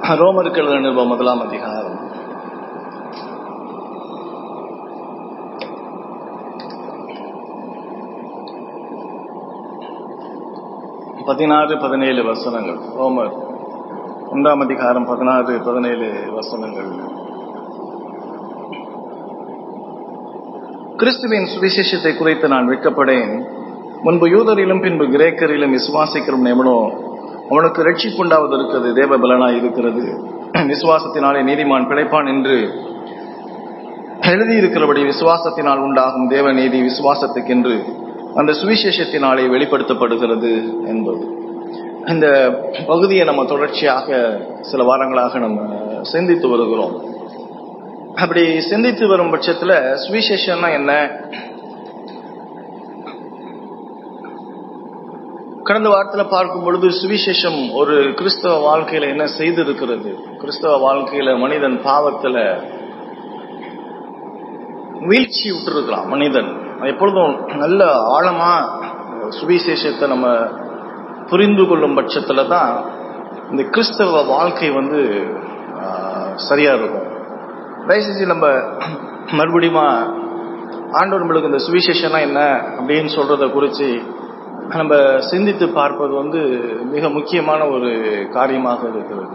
ரோமருக்கு எழுதின நிருபம் முதலாம் அதிகாரம் பதினாறு பதினேழு வசனங்கள் ரோமர் ஒன்றாம் அதிகாரம் பதினாறு பதினேழு வசனங்கள் கிறிஸ்துவின் சுவிசேஷத்தை குறித்து நான் வெட்கப்படேன் முன்பு யூதரிலும் பின்பு கிரேக்கரிலும் விசுவாசிக்கிறோம் எவனோ அவனுக்கு ரட்சிப்புண்டாவது இருக்கிறது தேவ பலனாய் இருக்கிறது விசுவாசத்தினாலே நீதிமான் பிழைப்பான் என்று எழுதியிருக்கிறபடி விசுவாசத்தினால் உண்டாகும் தேவ நீதி விசுவாசத்துக்கென்று அந்த சுவிசேஷத்தினாலே வெளிப்படுத்தப்படுகிறது என்பது இந்த பகுதியை நம்ம தொடர்ச்சியாக சில வாரங்களாக நம்ம சிந்தித்து வருகிறோம் அப்படி சிந்தித்து வரும் பட்சத்துல சுவிசேஷம்னா என்ன கடந்த வாரத்துல பார்க்கும் பொழுது சுவிசேஷம் ஒரு கிறிஸ்தவ வாழ்க்கையில என்ன செய்திருக்கிறது கிறிஸ்தவ வாழ்க்கையில மனிதன் பாவத்துல வீழ்ச்சி விட்டுருக்கிறான் மனிதன் எப்பொழுதும் நல்ல ஆழமா சுவிசேஷத்தை நம்ம புரிந்து கொள்ளும் பட்சத்துல தான் இந்த கிறிஸ்தவ வாழ்க்கை வந்து சரியா இருக்கும் தயவுசெஞ்சு நம்ம மறுபடியும் ஆண்டவர் நம்மளுக்கு இந்த சுவிசேஷனா என்ன அப்படின்னு சொல்றத குறித்து நம்ம சிந்தித்து பார்ப்பது வந்து மிக முக்கியமான ஒரு காரியமாக இருக்கிறது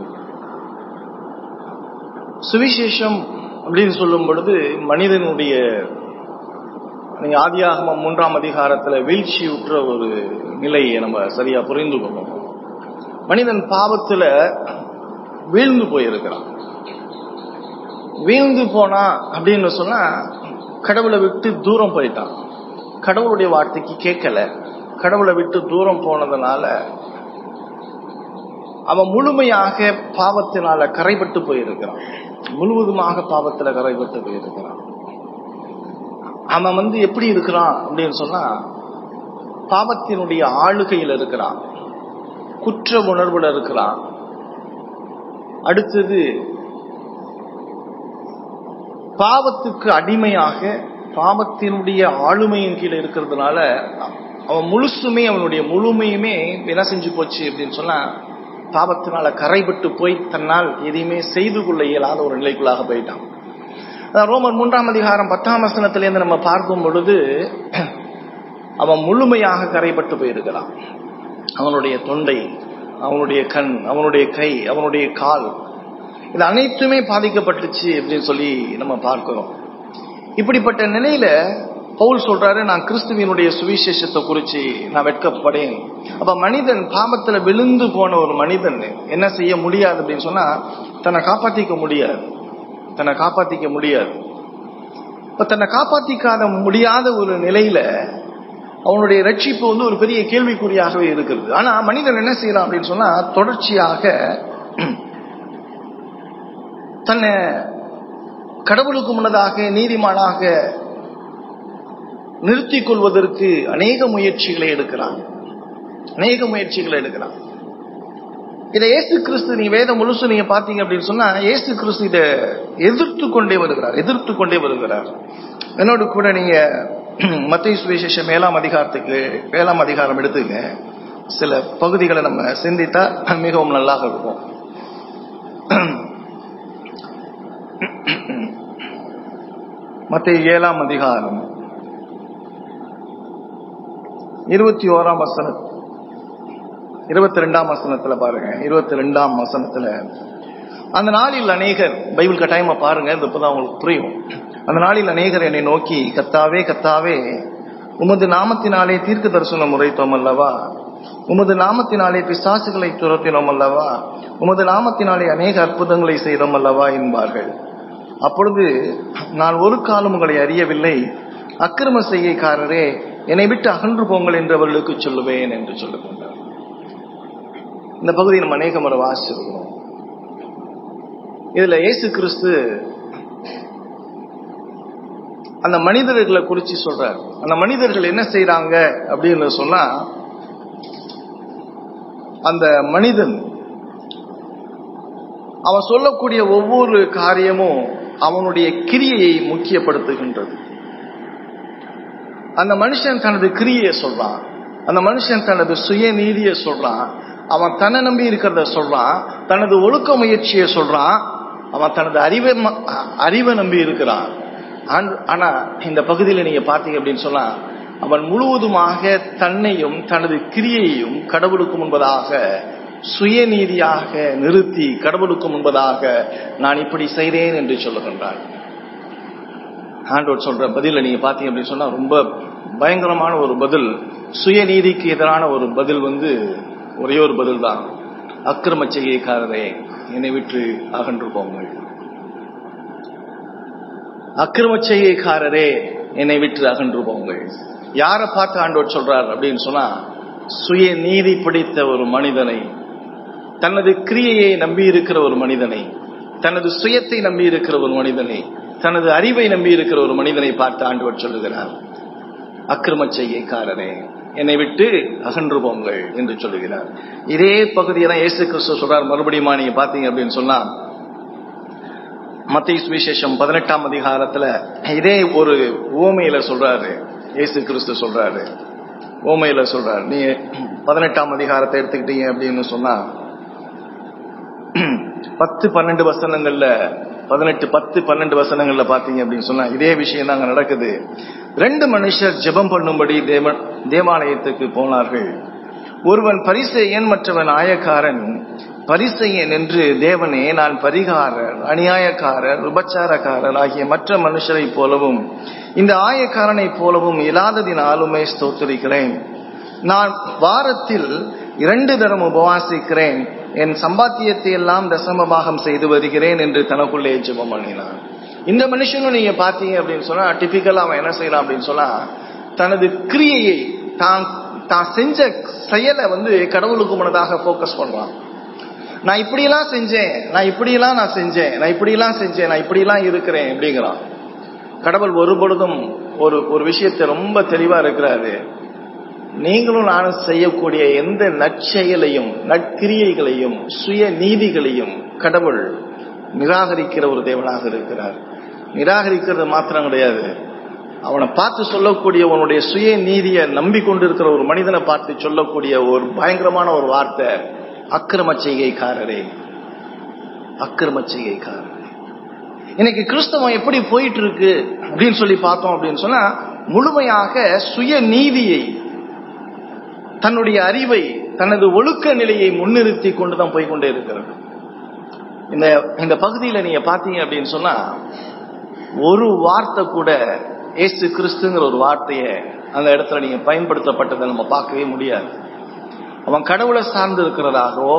சுவிசேஷம் அப்படின்னு சொல்லும் பொழுது மனிதனுடைய நீங்க ஆதியாகம மூன்றாம் அதிகாரத்துல வீழ்ச்சி உற்ற ஒரு நிலையை நம்ம சரியா புரிந்து கொள்ளணும் மனிதன் பாவத்துல வீழ்ந்து போயிருக்கிறான் வீழ்ந்து போனா அப்படின்னு சொன்னா கடவுளை விட்டு தூரம் போயிட்டான் கடவுளுடைய வார்த்தைக்கு கேட்கல கடவுளை விட்டு தூரம் போனதுனால அவன் முழுமையாக பாவத்தினால கரைபட்டு போயிருக்கிறான் முழுவதுமாக பாவத்துல கரைபட்டு போயிருக்கிறான் அவன் வந்து எப்படி இருக்கிறான் அப்படின்னு சொன்னா பாவத்தினுடைய ஆளுகையில் இருக்கிறான் குற்ற உணர்வுல இருக்கிறான் அடுத்தது பாவத்துக்கு அடிமையாக பாவத்தினுடைய ஆளுமையின் கீழே இருக்கிறதுனால அவன் முழுசுமே அவனுடைய முழுமையுமே என்ன செஞ்சு போச்சு அப்படின்னு சொன்னா பாவத்தினால கரைபட்டு போய் தன்னால் எதையுமே செய்து கொள்ள இயலாத ஒரு நிலைக்குள்ளாக போயிட்டான் ரோமர் மூன்றாம் அதிகாரம் பத்தாம் வசனத்திலேருந்து நம்ம பார்க்கும் பொழுது அவன் முழுமையாக கரைபட்டு போயிருக்கிறான் அவனுடைய தொண்டை அவனுடைய கண் அவனுடைய கை அவனுடைய கால் இது அனைத்துமே பாதிக்கப்பட்டுச்சு அப்படின்னு சொல்லி நம்ம பார்க்கிறோம் இப்படிப்பட்ட நிலையில பவுல் சொல்றாரு நான் கிறிஸ்துவினுடைய சுவிசேஷத்தை குறிச்சு நான் வெட்கப்படேன் அப்ப மனிதன் பாவத்துல விழுந்து போன ஒரு மனிதன் என்ன செய்ய முடியாது அப்படின்னு சொன்னா தன்னை காப்பாத்திக்க முடியாது தன்னை காப்பாத்திக்க முடியாது இப்ப தன்னை காப்பாத்திக்காத முடியாத ஒரு நிலையில அவனுடைய ரட்சிப்பு வந்து ஒரு பெரிய கேள்விக்குறியாகவே இருக்கிறது ஆனா மனிதன் என்ன செய்யறான் அப்படின்னு சொன்னா தொடர்ச்சியாக தன்னை கடவுளுக்கு முன்னதாக நீதிமானாக நிறுத்திக் கொள்வதற்கு அநேக முயற்சிகளை எடுக்கிறான் அநேக முயற்சிகளை எடுக்கிறான் இதை ஏசு கிறிஸ்து நீ வேதம் முழுசு நீங்க பாத்தீங்க அப்படின்னு சொன்னா ஏசு கிறிஸ்து இதை எதிர்த்து கொண்டே வருகிறார் எதிர்த்து கொண்டே வருகிறார் என்னோட கூட நீங்க மத்திய சுவிசேஷம் ஏழாம் அதிகாரத்துக்கு ஏழாம் அதிகாரம் எடுத்துங்க சில பகுதிகளை நம்ம சிந்தித்தா மிகவும் நல்லாக இருக்கும் மத்திய ஏழாம் அதிகாரம் இருபத்தி ஓராம் வசனம் இருபத்தி ரெண்டாம் வசனத்துல பாருங்க இருபத்தி ரெண்டாம் வசனத்துல அந்த நாளில் அநேகர் பைபிள் கட்டாயமா பாருங்க இது இப்பதான் உங்களுக்கு புரியும் அந்த நாளில் அநேகர் என்னை நோக்கி கத்தாவே கத்தாவே உமது நாமத்தினாலே தீர்க்க தரிசனம் உரைத்தோம் அல்லவா உமது நாமத்தினாலே பிசாசுகளை துரத்தினோம் அல்லவா உமது நாமத்தினாலே அநேக அற்புதங்களை செய்தோம் அல்லவா என்பார்கள் அப்பொழுது நான் ஒரு காலம் உங்களை அறியவில்லை அக்கிரம செய்கைக்காரரே என்னை விட்டு அகன்று போங்கள் என்று அவர்களுக்கு சொல்லுவேன் என்று சொல்லுகின்றார் இந்த பகுதியை நம்ம அநேக முறை வாசிச்சிருக்கிறோம் இதுல இயேசு கிறிஸ்து அந்த மனிதர்களை குறிச்சு சொல்றார் அந்த மனிதர்கள் என்ன செய்யறாங்க அப்படின்னு சொன்னா அந்த மனிதன் அவன் சொல்லக்கூடிய ஒவ்வொரு காரியமும் அவனுடைய கிரியையை முக்கியப்படுத்துகின்றது அந்த மனுஷன் தனது கிரியை சொல்றான் அந்த மனுஷன் தனது சுய நீதியை சொல்றான் அவன் தன்னை நம்பி இருக்கிறத சொல்றான் தனது ஒழுக்க முயற்சியை சொல்றான் அவன் தனது அறிவை ம- அறிவை நம்பி இருக்கிறான் ஆன்- ஆனா இந்த பகுதியில் நீங்க பாத்தீங்க அப்படின்னு சொன்னா அவன் முழுவதுமாக தன்னையும் தனது கிரியையையும் கடவுளுக்கு முன்பதாக சுயநீதியாக நிறுத்தி கடவுளுக்கு முன்பதாக நான் இப்படி செய்தேன் என்று சொல்லுகின்றான் ஆண்டவர் சொல்ற பதில நீங்க பாத்தீங்க அப்படின்னு சொன்னா ரொம்ப பயங்கரமான ஒரு பதில் சுயநீதிக்கு எதிரான ஒரு பதில் வந்து ஒரே ஒரு பதில் தான் அக்கிரம செய்கைக்காரரே என்னை விட்டு அகன்று போங்கள் அக்கிரம செய்கைக்காரரே என்னை விட்டு அகன்று போங்கள் யாரை பார்த்து ஆண்டவர் சொல்றார் அப்படின்னு சொன்னா சுய நீதி பிடித்த ஒரு மனிதனை தனது கிரியையை நம்பி இருக்கிற ஒரு மனிதனை தனது சுயத்தை நம்பி இருக்கிற ஒரு மனிதனை தனது அறிவை நம்பி இருக்கிற ஒரு மனிதனை பார்த்து ஆண்டவர் சொல்லுகிறார் அக்கிரம செய்கைக்காரரே என்னை விட்டு அகன்று போங்கள் என்று சொல்லுகிறார் இதே பகுதியை தான் இயேசு கிறிஸ்து சொல்றார் மறுபடியும் நீங்க பாத்தீங்க அப்படின்னு சொன்னா மத்திய சுவிசேஷம் பதினெட்டாம் அதிகாரத்துல இதே ஒரு ஓமையில சொல்றாரு இயேசு கிறிஸ்து சொல்றாரு ஓமையில சொல்றாரு நீ பதினெட்டாம் அதிகாரத்தை எடுத்துக்கிட்டீங்க அப்படின்னு சொன்னா பத்து பன்னெண்டு வசனங்கள்ல பதினெட்டு பத்து பன்னெண்டு வசனங்கள்ல பாத்தீங்க அப்படின்னு சொன்னா இதே விஷயம் தான் அங்க நடக்குது ரெண்டு மனுஷர் ஜெபம் பண்ணும்படி தேவ தேவாலயத்துக்கு போனார்கள் ஒருவன் பரிசெயன் மற்றவன் ஆயக்காரன் பரிசெயன் என்று தேவனே நான் பரிகாரர் அநியாயக்காரர் விபச்சாரக்காரர் ஆகிய மற்ற மனுஷரைப் போலவும் இந்த ஆயக்காரனைப் போலவும் இல்லாததினாலுமே ஸ்தோத்திரிக்கிறேன் நான் வாரத்தில் இரண்டு தரம் உபவாசிக்கிறேன் என் சம்பாத்தியத்தை எல்லாம் தசம பாகம் செய்து வருகிறேன் என்று தனக்குள்ளே ஜெபம் பண்ணினான் இந்த மனுஷனும் நீங்க பாத்தீங்க அப்படின்னு சொன்னா டிபிக்கலா அவன் என்ன செய்யலாம் அப்படின்னு சொன்னா தனது கிரியையை தான் தான் செஞ்ச செயலை வந்து கடவுளுக்கு முன்னதாக போக்கஸ் பண்றான் நான் இப்படியெல்லாம் செஞ்சேன் நான் இப்படியெல்லாம் நான் செஞ்சேன் நான் இப்படியெல்லாம் செஞ்சேன் நான் இப்படியெல்லாம் இருக்கிறேன் அப்படிங்கிறான் கடவுள் ஒரு பொழுதும் ஒரு ஒரு விஷயத்தை ரொம்ப தெளிவா இருக்கிறாரு நீங்களும் நானும் செய்யக்கூடிய எந்த நற்செயலையும் நற்கிரியைகளையும் சுய நீதிகளையும் கடவுள் நிராகரிக்கிற ஒரு தேவனாக இருக்கிறார் நிராகரிக்கிறது மாத்திரம் கிடையாது அவனை பார்த்து சொல்லக்கூடிய உன்னுடைய சுய நீதியை நம்பிக்கொண்டிருக்கிற ஒரு மனிதனை பார்த்து சொல்லக்கூடிய ஒரு பயங்கரமான ஒரு வார்த்தை அக்கிரம செய்கைக்காரரே அக்கிரம செய்கைக்காரரே இன்னைக்கு கிறிஸ்தவம் எப்படி போயிட்டு இருக்கு அப்படின்னு சொல்லி பார்த்தோம் அப்படின்னு சொன்னா முழுமையாக சுய நீதியை தன்னுடைய அறிவை தனது ஒழுக்க நிலையை முன்னிறுத்தி கொண்டுதான் போய் கொண்டே இருக்கிறது இந்த இந்த பகுதியில நீங்க பாத்தீங்க அப்படின்னு சொன்னா ஒரு வார்த்தை கூட ஏசு கிறிஸ்துங்கிற ஒரு வார்த்தையை அந்த இடத்துல நீங்க பயன்படுத்தப்பட்டதை நம்ம பார்க்கவே முடியாது அவன் கடவுளை சார்ந்து இருக்கிறதாகவோ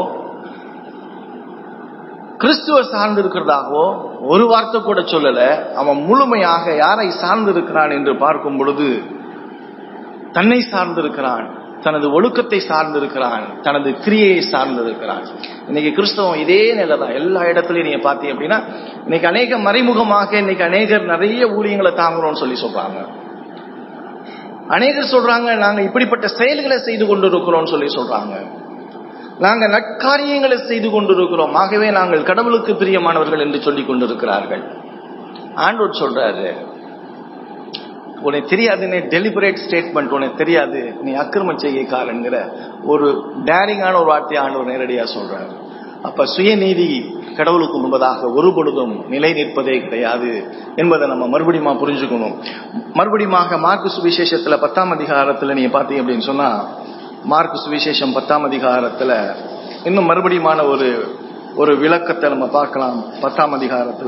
கிறிஸ்துவ சார்ந்து இருக்கிறதாகவோ ஒரு வார்த்தை கூட சொல்லல அவன் முழுமையாக யாரை சார்ந்து இருக்கிறான் என்று பார்க்கும் பொழுது தன்னை சார்ந்து இருக்கிறான் தனது ஒழுக்கத்தை சார்ந்து இருக்கிறான் தனது கிரியையை சார்ந்து இருக்கிறான் இன்னைக்கு கிறிஸ்தவம் இதே நிலை தான் எல்லா இடத்துலயும் நீங்க பாத்தீங்க அப்படின்னா இன்னைக்கு அநேக மறைமுகமாக இன்னைக்கு அநேகர் நிறைய ஊழியங்களை தாங்குறோம்னு சொல்லி சொல்றாங்க அநேகர் சொல்றாங்க நாங்க இப்படிப்பட்ட செயல்களை செய்து கொண்டிருக்கிறோம் சொல்லி சொல்றாங்க நாங்க நற்காரியங்களை செய்து கொண்டிருக்கிறோம் ஆகவே நாங்கள் கடவுளுக்கு பிரியமானவர்கள் என்று சொல்லிக் கொண்டிருக்கிறார்கள் ஆண்டோர் சொல்றாரு உனக்கு தெரியாதுன்னு டெலிபரேட் ஸ்டேட்மெண்ட் உனக்கு தெரியாது நீ அக்கிரம செய்கைக்காரங்கிற ஒரு டேரிங்கான ஒரு வார்த்தையை ஆண்டவர் நேரடியா சொல்றாரு அப்ப சுயநீதி கடவுளுக்கு முன்பதாக ஒரு பொழுதும் நிலை நிற்பதே கிடையாது என்பதை நம்ம மறுபடியும் புரிஞ்சுக்கணும் மறுபடியும் மார்க்கு சுவிசேஷத்துல பத்தாம் அதிகாரத்துல நீங்க பாத்தீங்க அப்படின்னு சொன்னா மார்க்கு சுவிசேஷம் பத்தாம் அதிகாரத்துல இன்னும் மறுபடியுமான ஒரு ஒரு விளக்கத்தை நம்ம பார்க்கலாம் பத்தாம் அதிகாரத்துல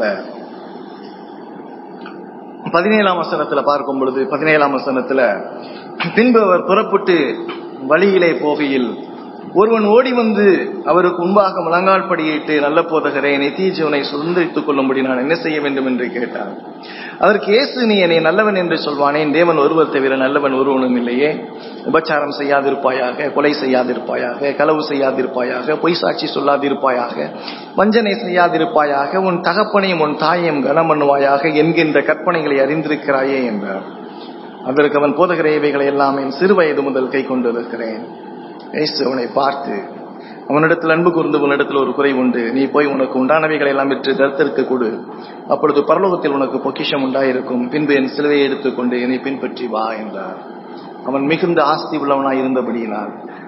பதினேழாம் வசனத்துல பார்க்கும் பொழுது பதினேழாம் வசனத்துல பின்பு அவர் புறப்பட்டு வழியிலே போகையில் ஒருவன் ஓடி வந்து அவருக்கு முன்பாக முழங்கால் படியிட்டு நல்ல போதகரே நித்திய ஜீவனை சுதந்திரித்துக் கொள்ளும்படி நான் என்ன செய்ய வேண்டும் என்று கேட்டார் அதற்கு இயேசு நீ என்னை நல்லவன் என்று சொல்வானேன் தேவன் ஒருவர் தவிர நல்லவன் ஒருவனும் இல்லையே உபச்சாரம் செய்யாதிருப்பாயாக கொலை செய்யாதிருப்பாயாக களவு செய்யாதிருப்பாயாக பொய் சாட்சி சொல்லாதிருப்பாயாக வஞ்சனை செய்யாதிருப்பாயாக உன் தகப்பனையும் உன் தாயையும் கனம் பண்ணுவாயாக என்கின்ற கற்பனைகளை அறிந்திருக்கிறாயே என்றார் அதற்கு அவன் போதகிற இவைகளை எல்லாம் என் சிறு வயது முதல் கை கொண்டிருக்கிறேன் இயேசு அவனை பார்த்து அவனிடத்தில் அன்பு கூர்ந்து உன்னிடத்தில் ஒரு குறை உண்டு நீ போய் உனக்கு உண்டானவைகளை எல்லாம் விற்று தரித்திருக்க கொடு அப்பொழுது பரலோகத்தில் உனக்கு பொக்கிஷம் உண்டாயிருக்கும் பின்பு என் சிலுவையை எடுத்துக்கொண்டு என்னை பின்பற்றி வா என்றார் அவன் மிகுந்த ஆஸ்தி உள்ளவனாய் இருந்தபடியினால்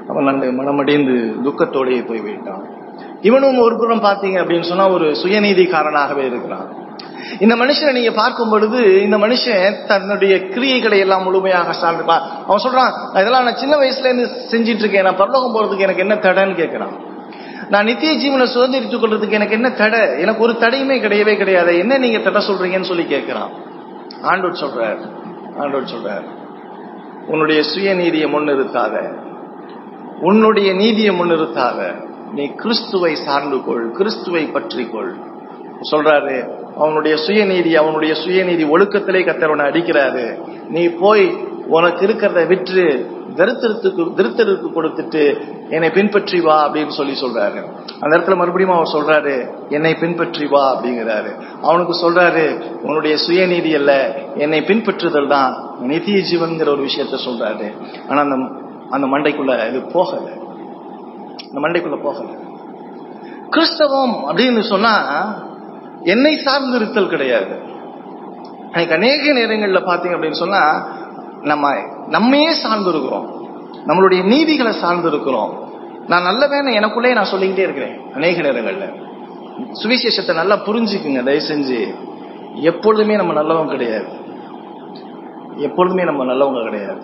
அவன் அந்த மனமடைந்து துக்கத்தோடையே போய்விட்டான் இவனும் ஒரு புறம் பார்த்தீங்க அப்படின்னு சொன்னா ஒரு சுயநீதிக்காரனாகவே இருக்கிறான் இந்த மனுஷனை நீங்க பார்க்கும் பொழுது இந்த மனுஷன் தன்னுடைய கிரியைகளை எல்லாம் முழுமையாக சார்ந்துப்பான் அவன் சொல்றான் இதெல்லாம் நான் சின்ன வயசுல இருந்து செஞ்சிட்டு இருக்கேன் நான் பரலோகம் போறதுக்கு எனக்கு என்ன தடைன்னு கேட்கிறான் நான் நித்திய ஜீவனை சுதந்திரித்துக் கொள்றதுக்கு எனக்கு என்ன தடை எனக்கு ஒரு தடையுமே கிடையவே கிடையாது என்ன நீங்க தடை சொல்றீங்கன்னு சொல்லி கேட்கிறான் ஆண்டோட் சொல்றார் ஆண்டோட் சொல்றார் உன்னுடைய சுயநீதியை முன்னிறுத்தாத உன்னுடைய நீதியை முன்னிறுத்தாத நீ கிறிஸ்துவை சார்ந்து கொள் கிறிஸ்துவை பற்றிக்கொள் சொல்றாரு அவனுடைய சுயநீதி அவனுடைய சுயநீதி ஒழுக்கத்திலே கத்தவனை அடிக்கிறாரு நீ போய் உனக்கு இருக்கிறத விற்று தரித்திரத்துக்கு திருத்தருக்கு கொடுத்துட்டு என்னை பின்பற்றி வா அப்படின்னு சொல்லி சொல்றாரு அந்த இடத்துல மறுபடியும் அவர் சொல்றாரு என்னை பின்பற்றி வா அப்படிங்கிறாரு அவனுக்கு சொல்றாரு உன்னுடைய சுயநீதி அல்ல என்னை பின்பற்றுதல் தான் நித்திய ஜீவன்கிற ஒரு விஷயத்த சொல்றாரு ஆனா அந்த அந்த மண்டைக்குள்ள இது போகல அந்த மண்டைக்குள்ள போகல கிறிஸ்தவம் அப்படின்னு சொன்னா என்னை சார்ந்து இருத்தல் கிடையாது எனக்கு அநேக நேரங்கள்ல பாத்தீங்க அப்படின்னு சொன்னா நம்ம நம்மையே சார்ந்து இருக்கிறோம் நம்மளுடைய நீதிகளை சார்ந்து இருக்கிறோம் நான் நல்லவேன்னு எனக்குள்ளே நான் சொல்லிக்கிட்டே இருக்கிறேன் அநேக நேரங்கள்ல சுவிசேஷத்தை நல்லா புரிஞ்சுக்குங்க தயவு செஞ்சு எப்பொழுதுமே நம்ம நல்லவங்க கிடையாது எப்பொழுதுமே நம்ம நல்லவங்க கிடையாது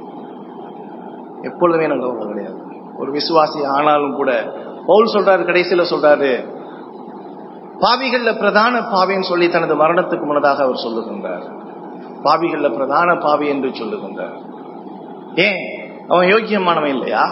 எப்பொழுதுமே நல்லவங்க கிடையாது ஒரு விசுவாசி ஆனாலும் கூட பவுல் சொல்றாரு கடைசியில சொல்றாரு பாவிகள்ல பிரதான பாவின்னு சொல்லி தனது மரணத்துக்கு முன்னதாக அவர் சொல்லுகின்றார் பாவிகள்ல பிரதான பாவி என்று சொல்லுகின்றார் ஏன் அவன் யோக்கியமானவன் இல்லையா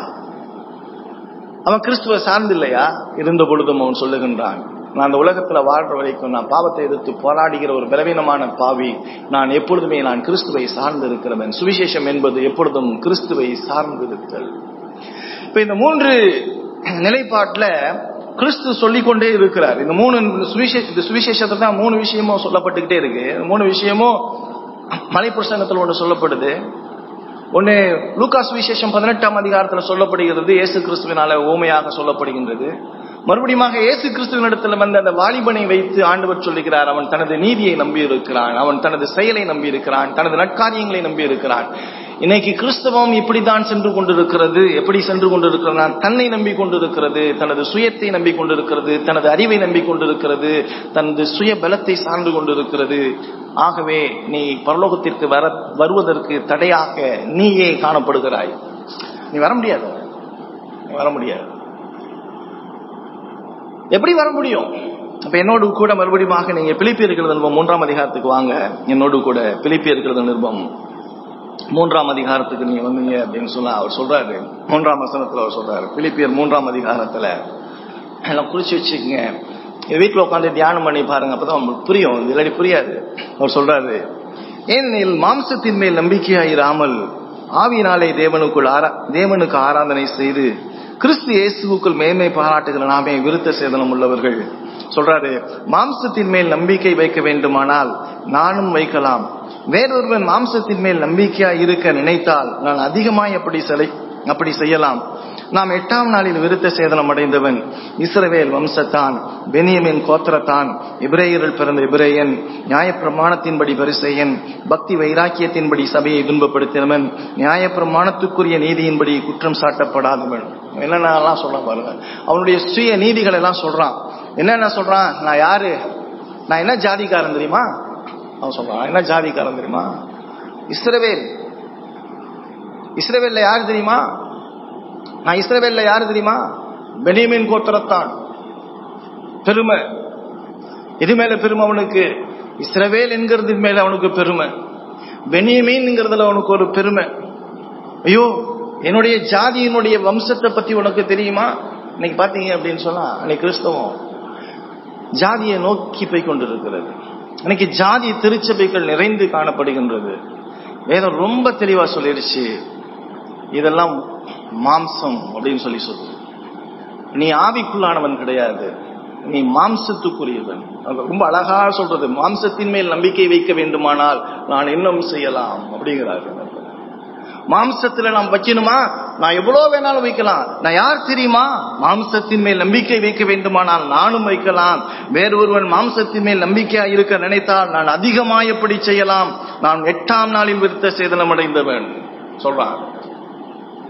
அவன் கிறிஸ்துவ சார்ந்து இல்லையா இருந்த பொழுதும் அவன் சொல்லுகின்றான் நான் அந்த உலகத்துல வாழ்ற வரைக்கும் நான் பாவத்தை எதிர்த்து போராடுகிற ஒரு பலவீனமான பாவி நான் எப்பொழுதுமே நான் கிறிஸ்துவை சார்ந்து இருக்கிறவன் சுவிசேஷம் என்பது எப்பொழுதும் கிறிஸ்துவை சார்ந்து இருத்தல் இப்ப இந்த மூன்று நிலைப்பாட்டுல கிறிஸ்து சொல்லிக்கொண்டே இருக்கிறார் இந்த மூணு சுவிசேஷ இந்த சுவிசேஷத்தை தான் மூணு விஷயமும் சொல்லப்பட்டுக்கிட்டே இருக்கு மூணு விஷயமும் மலைப்பிரசங்கத்தில் ஒன்று சொல்லப்படுது ஒன்னு லூகாஸ் விசேஷம் பதினெட்டாம் அதிகாரத்தில் சொல்லப்படுகிறது இயேசு கிறிஸ்துவினால ஓமையாக சொல்லப்படுகின்றது மறுபடியும் இயேசு கிறிஸ்துவனிடத்தில் வந்த அந்த வாலிபனை வைத்து ஆண்டவர் சொல்லுகிறார் அவன் தனது நீதியை நம்பி இருக்கிறான் அவன் தனது செயலை நம்பி இருக்கிறான் தனது நற்காரியங்களை நம்பி இருக்கிறான் இன்னைக்கு கிறிஸ்தவம் இப்படித்தான் சென்று கொண்டிருக்கிறது எப்படி சென்று கொண்டிருக்கிறது தன்னை நம்பி கொண்டிருக்கிறது தனது சுயத்தை நம்பி கொண்டிருக்கிறது தனது அறிவை நம்பி கொண்டிருக்கிறது தனது சுய பலத்தை சார்ந்து கொண்டிருக்கிறது ஆகவே நீ பரலோகத்திற்கு வர வருவதற்கு தடையாக நீயே காணப்படுகிறாய் நீ வர முடியாது நீ வர முடியாது எப்படி வர முடியும் அப்ப என்னோடு கூட மறுபடியும் நீங்க பிலிப்பி இருக்கிறது நிருபம் மூன்றாம் அதிகாரத்துக்கு வாங்க என்னோடு கூட பிலிப்பி இருக்கிறது நிருபம் மூன்றாம் அதிகாரத்துக்கு நீங்க வந்தீங்க அப்படின்னு சொன்னா அவர் சொல்றாரு மூன்றாம் வசனத்துல அவர் சொல்றாரு பிலிப்பியர் மூன்றாம் அதிகாரத்துல எல்லாம் குறிச்சு வச்சுக்கோங்க வீட்டுல உட்காந்து தியானம் பண்ணி பாருங்க அப்பதான் உங்களுக்கு புரியும் இல்லாடி புரியாது அவர் சொல்றாரு ஏனெனில் மாம்சத்தின் மேல் நம்பிக்கையாயிராமல் ஆவியினாலே தேவனுக்குள் ஆரா தேவனுக்கு ஆராதனை செய்து கிறிஸ்து இயேசுக்குள் மேன்மை பாராட்டுகிற நாமே விருத்த சேதனம் உள்ளவர்கள் சொல்றாரு மாம்சத்தின் மேல் நம்பிக்கை வைக்க வேண்டுமானால் நானும் வைக்கலாம் வேறொருவன் மாம்சத்தின் மேல் நம்பிக்கையா இருக்க நினைத்தால் நான் அதிகமாய் அப்படி சிலை அப்படி செய்யலாம் நாம் எட்டாம் நாளில் விருத்த சேதனம் அடைந்தவன் இஸ்ரவேல் வம்சத்தான் பெனியமின் கோத்திரத்தான் இப்ரேயரில் பிறந்த இப்ரேயன் நியாயப்பிரமாணத்தின்படி பரிசெயன் பக்தி வைராக்கியத்தின்படி சபையை துன்பப்படுத்தினவன் நியாயப்பிரமாணத்துக்குரிய நீதியின்படி குற்றம் சாட்டப்படாதவன் என்னென்னலாம் சொல்றான் பாருங்க அவனுடைய சுய நீதிகள் எல்லாம் சொல்றான் என்னென்ன சொல்றான் நான் யாரு நான் என்ன ஜாதிக்காரன் தெரியுமா அவன் சொல்றான் என்ன ஜாதிக்காரன் தெரியுமா இஸ்ரவேல் இஸ்ரவேல்ல யாரு தெரியுமா நான் இஸ்ரவேல்ல யாரு தெரியுமா பெனியமின் கோத்திரத்தான் பெருமை இது மேல பெருமை அவனுக்கு இஸ்ரவேல் என்கிறது மேல அவனுக்கு பெருமை பெனியமீன்ங்கிறதுல அவனுக்கு ஒரு பெருமை ஐயோ என்னுடைய ஜாதியினுடைய வம்சத்தை பத்தி உனக்கு தெரியுமா இன்னைக்கு பாத்தீங்க அப்படின்னு சொன்னா அன்னைக்கு கிறிஸ்தவம் ஜாதியை நோக்கி போய் கொண்டிருக்கிறது இன்னைக்கு ஜாதி திருச்சபைகள் நிறைந்து காணப்படுகின்றது வேதம் ரொம்ப தெளிவா சொல்லிருச்சு இதெல்லாம் மாம்சம் அப்படின்னு சொல்லி சொல்லு நீ ஆவிக்குள்ளானவன் கிடையாது நீ மாம்சத்துக்குரியவன் ரொம்ப அழகா சொல்றது மாம்சத்தின் மேல் நம்பிக்கை வைக்க வேண்டுமானால் நான் இன்னும் செய்யலாம் அப்படிங்கிறாரு மாம்சத்துல நாம் வைக்கணுமா நான் எவ்வளவு வேணாலும் வைக்கலாம் நான் யார் தெரியுமா மாம்சத்தின் மேல் நம்பிக்கை வைக்க வேண்டுமானால் நானும் வைக்கலாம் வேறொருவன் மாம்சத்தின் மேல் நம்பிக்கையா இருக்க நினைத்தால் நான் அதிகமாய் எப்படி செய்யலாம் நான் எட்டாம் நாளில் விருத்த சேதனம் அடைந்தவன் சொல்றான்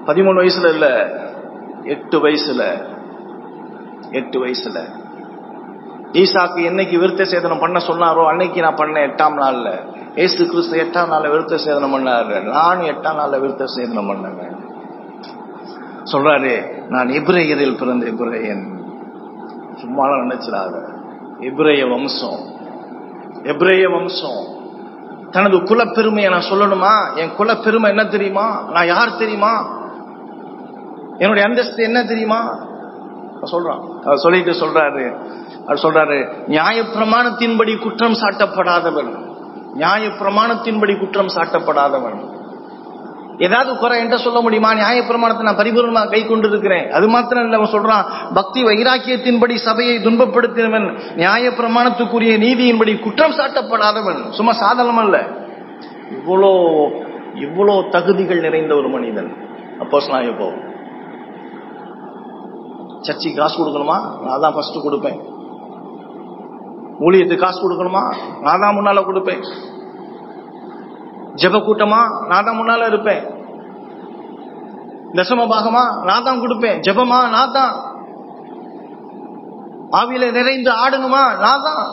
பதிமூணு வயசுல இல்ல எட்டு வயசுல எட்டு வயசுல ஈசாக்கு என்னைக்கு விருத்த சேதனம் பண்ண சொன்னாரோ அன்னைக்கு நான் பண்ணேன் எட்டாம் நாள்ல ஏசு கிறிஸ்து எட்டாம் நாள்ல விருத்த சேதனம் பண்ணாரு நானும் எட்டாம் நாள்ல விருத்த சேதனம் பண்ணேன் சொல்றாரு நான் எபிரேயரில் பிறந்த எபிரேயன் சும்மாலாம் நினைச்சிடாத எபிரேய வம்சம் எபிரேய வம்சம் தனது குலப்பெருமையை நான் சொல்லணுமா என் குலப்பெருமை என்ன தெரியுமா நான் யார் தெரியுமா என்னுடைய அந்தஸ்து என்ன தெரியுமா சொல்றான் அவர் சொல்லிட்டு சொல்றாரு அவர் சொல்றாரு நியாய பிரமாணத்தின்படி குற்றம் சாட்டப்படாதவன் நியாய பிரமாணத்தின்படி குற்றம் சாட்டப்படாதவன் ஏதாவது குறை என்ற சொல்ல முடியுமா நியாய பிரமாணத்தை நான் பரிபூர்ணமா கை கொண்டு இருக்கிறேன் அது மாத்திரம் இல்ல அவன் சொல்றான் பக்தி வைராக்கியத்தின்படி சபையை துன்பப்படுத்தினவன் நியாய பிரமாணத்துக்குரிய நீதியின்படி குற்றம் சாட்டப்படாதவன் சும்மா சாதனம் அல்ல இவ்வளோ இவ்வளோ தகுதிகள் நிறைந்த ஒரு மனிதன் அப்போ இப்போ சர்ச்சைக்கு காசு கொடுக்கணுமா நான் தான் ஃபர்ஸ்ட் கொடுப்பேன் ஊழியத்துக்கு காசு கொடுக்கணுமா நான் தான் முன்னால கொடுப்பேன் ஜெப கூட்டமா நான் தான் முன்னால இருப்பேன் தசம பாகமா நான் தான் கொடுப்பேன் ஜெபமா நான் தான் ஆவியில நிறைந்து ஆடணுமா நான் தான்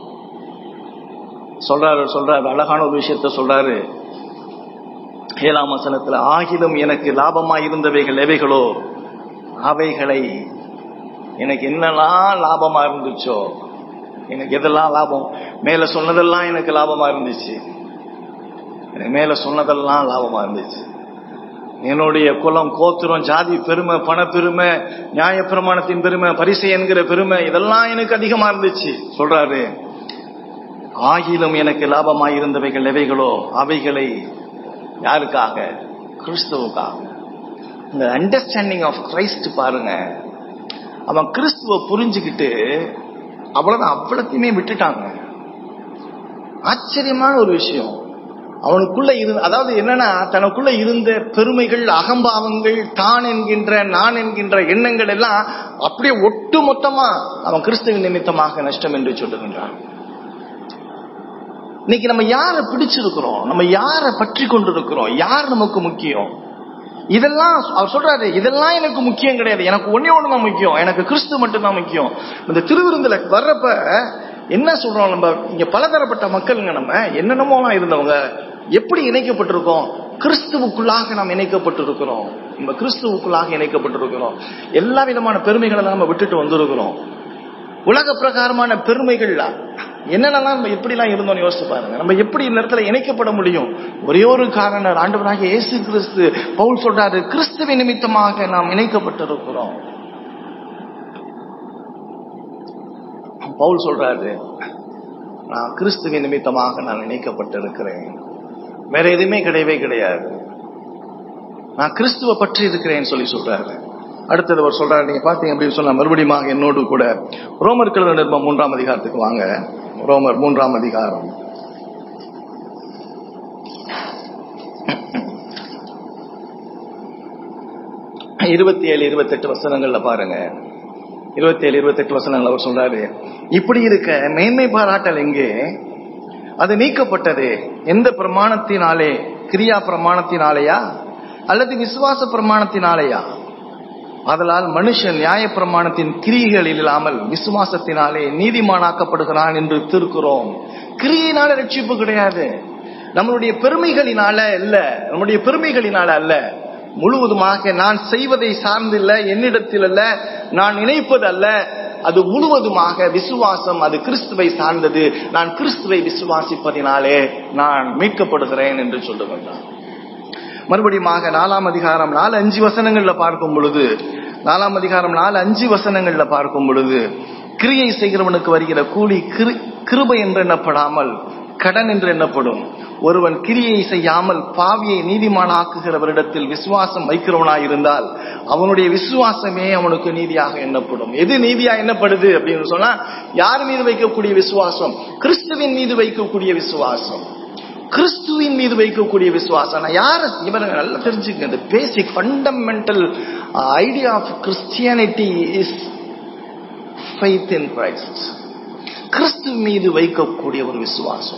சொல்றாரு சொல்றாரு அழகான ஒரு விஷயத்த சொல்றாரு ஏழாம் வசனத்துல ஆகிலும் எனக்கு லாபமா இருந்தவைகள் எவைகளோ அவைகளை எனக்கு என்னெல்லாம் லாபமா இருந்துச்சோ எனக்கு எதெல்லாம் லாபம் மேல சொன்னதெல்லாம் எனக்கு லாபமா இருந்துச்சு எனக்கு மேல சொன்னதெல்லாம் லாபமா இருந்துச்சு என்னுடைய குலம் கோத்திரம் ஜாதி பெருமை பண பெருமை நியாய பிரமாணத்தின் பெருமை பரிசை என்கிற பெருமை இதெல்லாம் எனக்கு அதிகமா இருந்துச்சு சொல்றாரு ஆகிலும் எனக்கு லாபமாய் இருந்தவைகள் எவைகளோ அவைகளை யாருக்காக கிறிஸ்துவுக்காக இந்த அண்டர்ஸ்டாண்டிங் ஆஃப் கிரைஸ்ட் பாருங்க அவன் கிறிஸ்துவ புரிஞ்சுக்கிட்டு அவ்வளவுதான் அவ்வளத்தையுமே விட்டுட்டாங்க ஆச்சரியமான ஒரு விஷயம் அவனுக்குள்ள இருந்த அதாவது என்னன்னா தனக்குள்ள இருந்த பெருமைகள் அகம்பாவங்கள் தான் என்கின்ற நான் என்கின்ற எண்ணங்கள் எல்லாம் அப்படியே ஒட்டு மொத்தமா அவன் கிறிஸ்துவின் நிமித்தமாக நஷ்டம் என்று சொல்லுகின்றான் இன்னைக்கு நம்ம யாரை பிடிச்சிருக்கிறோம் நம்ம யாரை பற்றி கொண்டிருக்கிறோம் யார் நமக்கு முக்கியம் இதெல்லாம் அவர் சொல்றாரு இதெல்லாம் எனக்கு முக்கியம் கிடையாது எனக்கு ஒன்னே ஒண்ணுதான் முக்கியம் எனக்கு கிறிஸ்து மட்டும்தான் முக்கியம் இந்த திருவிருந்துல வர்றப்ப என்ன சொல்றோம் நம்ம இங்க பலதரப்பட்ட மக்களுங்க நம்ம என்னென்னமோலாம் இருந்தவங்க எப்படி இணைக்கப்பட்டிருக்கோம் கிறிஸ்துவுக்குள்ளாக நாம் இணைக்கப்பட்டிருக்கிறோம் நம்ம கிறிஸ்துவுக்குள்ளாக இணைக்கப்பட்டிருக்கிறோம் எல்லா விதமான பெருமைகளை நம்ம விட்டுட்டு வந்திருக்கிறோம் உலக பிரகாரமான பெருமைகள் என்னென்னலாம் நம்ம எப்படிலாம் இருந்தோம்னு யோசிச்சு பாருங்க நம்ம எப்படி இந்த இடத்துல இணைக்கப்பட முடியும் ஒரே ஒரு காரணம் ஆண்டவராக இயேசு கிறிஸ்து பவுல் சொல்றாரு கிறிஸ்துவின் நிமித்தமாக நாம் இணைக்கப்பட்டிருக்கிறோம் பவுல் சொல்றாரு நான் கிறிஸ்துவின் நிமித்தமாக நான் இணைக்கப்பட்டிருக்கிறேன் வேற எதுவுமே கிடையவே கிடையாது நான் கிறிஸ்துவ பற்றி இருக்கிறேன்னு சொல்லி சொல்றாரு அடுத்தது அவர் சொல்றாரு நீங்க பாத்தீங்க அப்படின்னு சொன்னா மறுபடியும் என்னோடு கூட ரோமர் கழுத நிருபம் மூன்றாம் அதிகாரத்துக்கு வாங்க ரோமர் மூன்றாம் அதிகாரம் இருபத்தி ஏழு இருபத்தி எட்டு வசனங்கள்ல பாருங்க இருபத்தி ஏழு இருபத்தி எட்டு வசனங்கள் அவர் சொல்றாரு இப்படி இருக்க மேன்மை பாராட்டல் எங்கே அது நீக்கப்பட்டது எந்த பிரமாணத்தினாலே கிரியா பிரமாணத்தினாலேயா அல்லது விசுவாச பிரமாணத்தினாலேயா அதனால் மனுஷன் நியாய பிரமாணத்தின் கிரியைகள் இல்லாமல் விசுவாசத்தினாலே நீதிமானாக்கப்படுகிறான் என்று திருக்கிறோம் கிரியையினால ரட்சிப்பு கிடையாது நம்மளுடைய பெருமைகளினால இல்ல நம்முடைய பெருமைகளினால அல்ல முழுவதுமாக நான் செய்வதை சார்ந்தில்ல என்னிடத்தில் அல்ல நான் நினைப்பது அல்ல அது முழுவதுமாக விசுவாசம் அது கிறிஸ்துவை சார்ந்தது நான் கிறிஸ்துவை விசுவாசிப்பதினாலே நான் மீட்கப்படுகிறேன் என்று சொல்லுகின்றான் மறுபடியும் நாலாம் அதிகாரம் நாலு அஞ்சு வசனங்கள்ல பார்க்கும் பொழுது நாலாம் அதிகாரம் நாலு அஞ்சு வசனங்கள்ல பார்க்கும் பொழுது கிரியை செய்கிறவனுக்கு வருகிற கூலி கிருபை என்று எண்ணப்படாமல் கடன் என்று எண்ணப்படும் ஒருவன் கிரியை செய்யாமல் பாவியை நீதிமானாக்குகிறவரிடத்தில் விசுவாசம் வைக்கிறவனாய் இருந்தால் அவனுடைய விசுவாசமே அவனுக்கு நீதியாக எண்ணப்படும் எது நீதியா எண்ணப்படுது அப்படின்னு சொன்னா யார் மீது வைக்கக்கூடிய விசுவாசம் கிறிஸ்துவின் மீது வைக்கக்கூடிய விசுவாசம் கிறிஸ்துவின் மீது வைக்கக்கூடிய விசுவாசம் யார இவருங்க நல்லா தெரிஞ்சுக்க இந்த basic fundamental idea of Christianity is faith in Christ கிறிஸ்து மீது வைக்கக்கூடிய ஒரு விசுவாசம்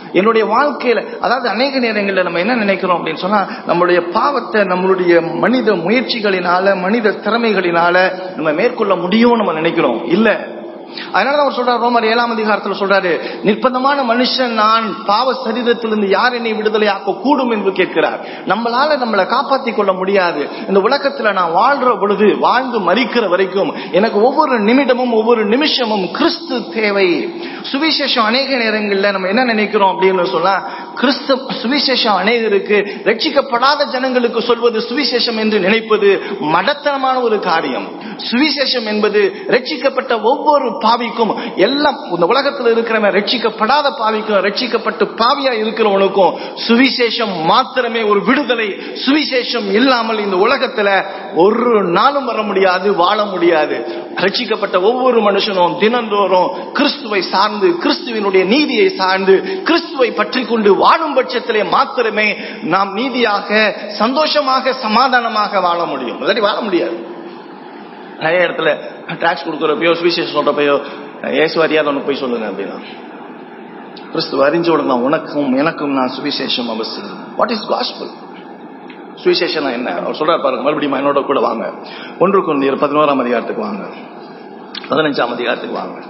என்னுடைய வாழ்க்கையில அதாவது அநேக நேரங்களில் நம்ம என்ன நினைக்கிறோம் அப்படின்னு சொன்னா நம்மளுடைய பாவத்தை நம்மளுடைய மனித முயற்சிகளினால மனித திறமைகளினால நம்ம மேற்கொள்ள முடியும் நம்ம நினைக்கிறோம் இல்ல அதனாலதான் அவர் சொல்றாரு ரோமர் ஏழாம் அதிகாரத்துல சொல்றாரு நிர்பந்தமான மனுஷன் நான் பாவ சரீரத்திலிருந்து யார் என்னை விடுதலை ஆக்க கூடும் என்று கேட்கிறார் நம்மளால நம்மளை காப்பாற்றிக் கொள்ள முடியாது இந்த உலகத்துல நான் வாழ்ற பொழுது வாழ்ந்து மறிக்கிற வரைக்கும் எனக்கு ஒவ்வொரு நிமிடமும் ஒவ்வொரு நிமிஷமும் கிறிஸ்து தேவை சுவிசேஷம் அநேக நேரங்கள்ல நம்ம என்ன நினைக்கிறோம் அப்படின்னு சொன்னா கிறிஸ்து சுவிசேஷம் அநேகருக்கு ரட்சிக்கப்படாத ஜனங்களுக்கு சொல்வது சுவிசேஷம் என்று நினைப்பது மடத்தனமான ஒரு காரியம் சுவிசேஷம் என்பது ரட்சிக்கப்பட்ட ஒவ்வொரு பாவிக்கும் எல்லாம் இந்த உலகத்தில் இருக்கிறவன் ரட்சிக்கப்படாத பாவிக்கும் ரட்சிக்கப்பட்டு பாவியா இருக்கிறவனுக்கும் சுவிசேஷம் மாத்திரமே ஒரு விடுதலை சுவிசேஷம் இல்லாமல் இந்த உலகத்துல ஒரு நாளும் வர முடியாது வாழ முடியாது ரட்சிக்கப்பட்ட ஒவ்வொரு மனுஷனும் தினந்தோறும் கிறிஸ்துவை சார்ந்து கிறிஸ்துவினுடைய நீதியை சார்ந்து கிறிஸ்துவை பற்றி கொண்டு வாழும் பட்சத்திலே மாத்திரமே நாம் நீதியாக சந்தோஷமாக சமாதானமாக வாழ முடியும் இல்லாட்டி வாழ முடியாது நிறைய இடத்துல டாக்ஸ் கொடுக்குறப்பயோ சுவிசேஷம் சொல்றப்பயோ ஏசு அறியாத ஒன்று போய் சொல்லுங்க அப்படின்னா கிறிஸ்துவ அறிஞ்ச உடனே உனக்கும் எனக்கும் நான் சுவிசேஷம் அவசியம் வாட் இஸ் காஸ்பிள் சுவிசேஷம் என்ன அவர் சொல்றாரு பாருங்க மறுபடியும் என்னோட கூட வாங்க ஒன்று கொண்டு பதினோராம் அதிகாரத்துக்கு வாங்க பதினஞ்சாம் அதிகாரத்துக்கு வாங்க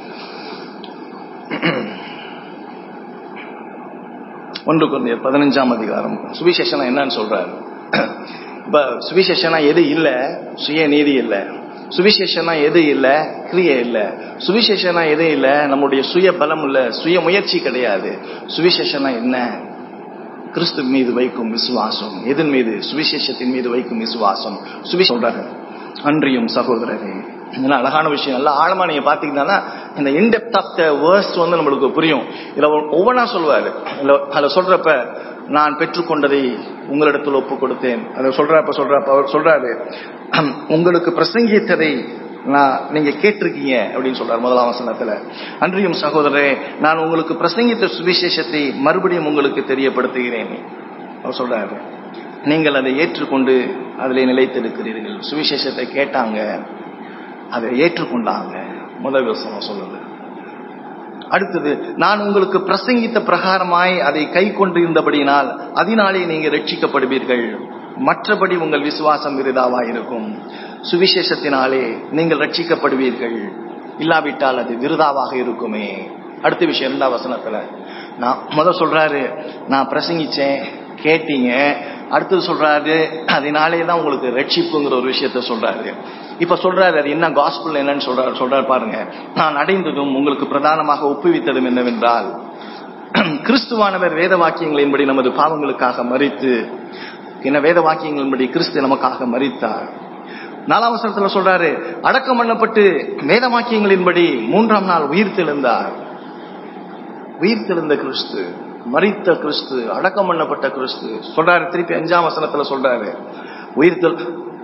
ஒன்று கொண்டு பதினஞ்சாம் அதிகாரம் சுவிசேஷம் என்னன்னு சொல்றாரு இப்ப சுவிசேஷனா எது இல்ல சுய நீதி இல்ல சுவிசேஷனா எது இல்ல கிரியை இல்ல சுவிசேஷனா எது இல்ல நம்முடைய சுய பலம் இல்ல சுய முயற்சி கிடையாது சுவிசேஷனா என்ன கிறிஸ்து மீது வைக்கும் விசுவாசம் எதன் மீது சுவிசேஷத்தின் மீது வைக்கும் விசுவாசம் சுவி சொல்றாரு அன்றியும் சகோதரரே இதெல்லாம் அழகான விஷயம் நல்லா ஆழமா நீங்க பாத்தீங்கன்னா இந்த இன்டெப்த் ஆஃப் த வேர்ஸ் வந்து நம்மளுக்கு புரியும் இதுல ஒவ்வொன்றா சொல்லுவாரு அதுல சொல்றப்ப நான் பெற்றுக்கொண்டதை உங்களிடத்தில் ஒப்பு கொடுத்தேன் அதை சொல்றப்ப சொல்றப்ப அவர் சொல்றாரு உங்களுக்கு பிரசங்கித்ததை நான் நீங்க கேட்டிருக்கீங்க அப்படின்னு சொல்றாரு முதலாம் வசனத்துல அன்றியும் சகோதரரே நான் உங்களுக்கு பிரசங்கித்த சுவிசேஷத்தை மறுபடியும் உங்களுக்கு தெரியப்படுத்துகிறேன் அவர் சொல்றாரு நீங்கள் அதை ஏற்றுக்கொண்டு அதிலே நிலைத்திருக்கிறீர்கள் சுவிசேஷத்தை கேட்டாங்க அதை ஏற்றுக்கொண்டாங்க முதல் வசனம் சொல்லுது அடுத்தது நான் உங்களுக்கு பிரசங்கித்த பிரகாரமாய் அதை கை கொண்டிருந்தபடியினால் அதனாலே நீங்க ரட்சிக்கப்படுவீர்கள் மற்றபடி உங்கள் விசுவாசம் விருதாவா இருக்கும் சுவிசேஷத்தினாலே நீங்கள் ரட்சிக்கப்படுவீர்கள் இல்லாவிட்டால் அது விருதாவாக இருக்குமே அடுத்த விஷயம் இரண்டாம் வசனத்துல நான் முத சொல்றாரு நான் பிரசங்கிச்சேன் கேட்டீங்க அடுத்தது சொல்றாரு அதனாலே தான் உங்களுக்கு ரட்சிப்புங்கிற ஒரு விஷயத்த சொல்றாரு இப்ப சொல்றாரு அது என்ன காஸ்பிள் என்னன்னு சொல்றாரு சொல்றாரு பாருங்க நான் அடைந்ததும் உங்களுக்கு பிரதானமாக ஒப்புவித்ததும் என்னவென்றால் கிறிஸ்துவானவர் வேத வாக்கியங்களின்படி நமது பாவங்களுக்காக மறித்து என்ன வேத வாக்கியங்களின்படி கிறிஸ்து நமக்காக மறித்தார் நாலாம் வசனத்துல சொல்றாரு அடக்கம் பண்ணப்பட்டு வேத வாக்கியங்களின்படி மூன்றாம் நாள் உயிர் தெழுந்தார் உயிர் தெழுந்த கிறிஸ்து மறித்த கிறிஸ்து அடக்கம் பண்ணப்பட்ட கிறிஸ்து சொல்றாரு திருப்பி அஞ்சாம் வசனத்துல சொல்றாரு உயிர் தெல்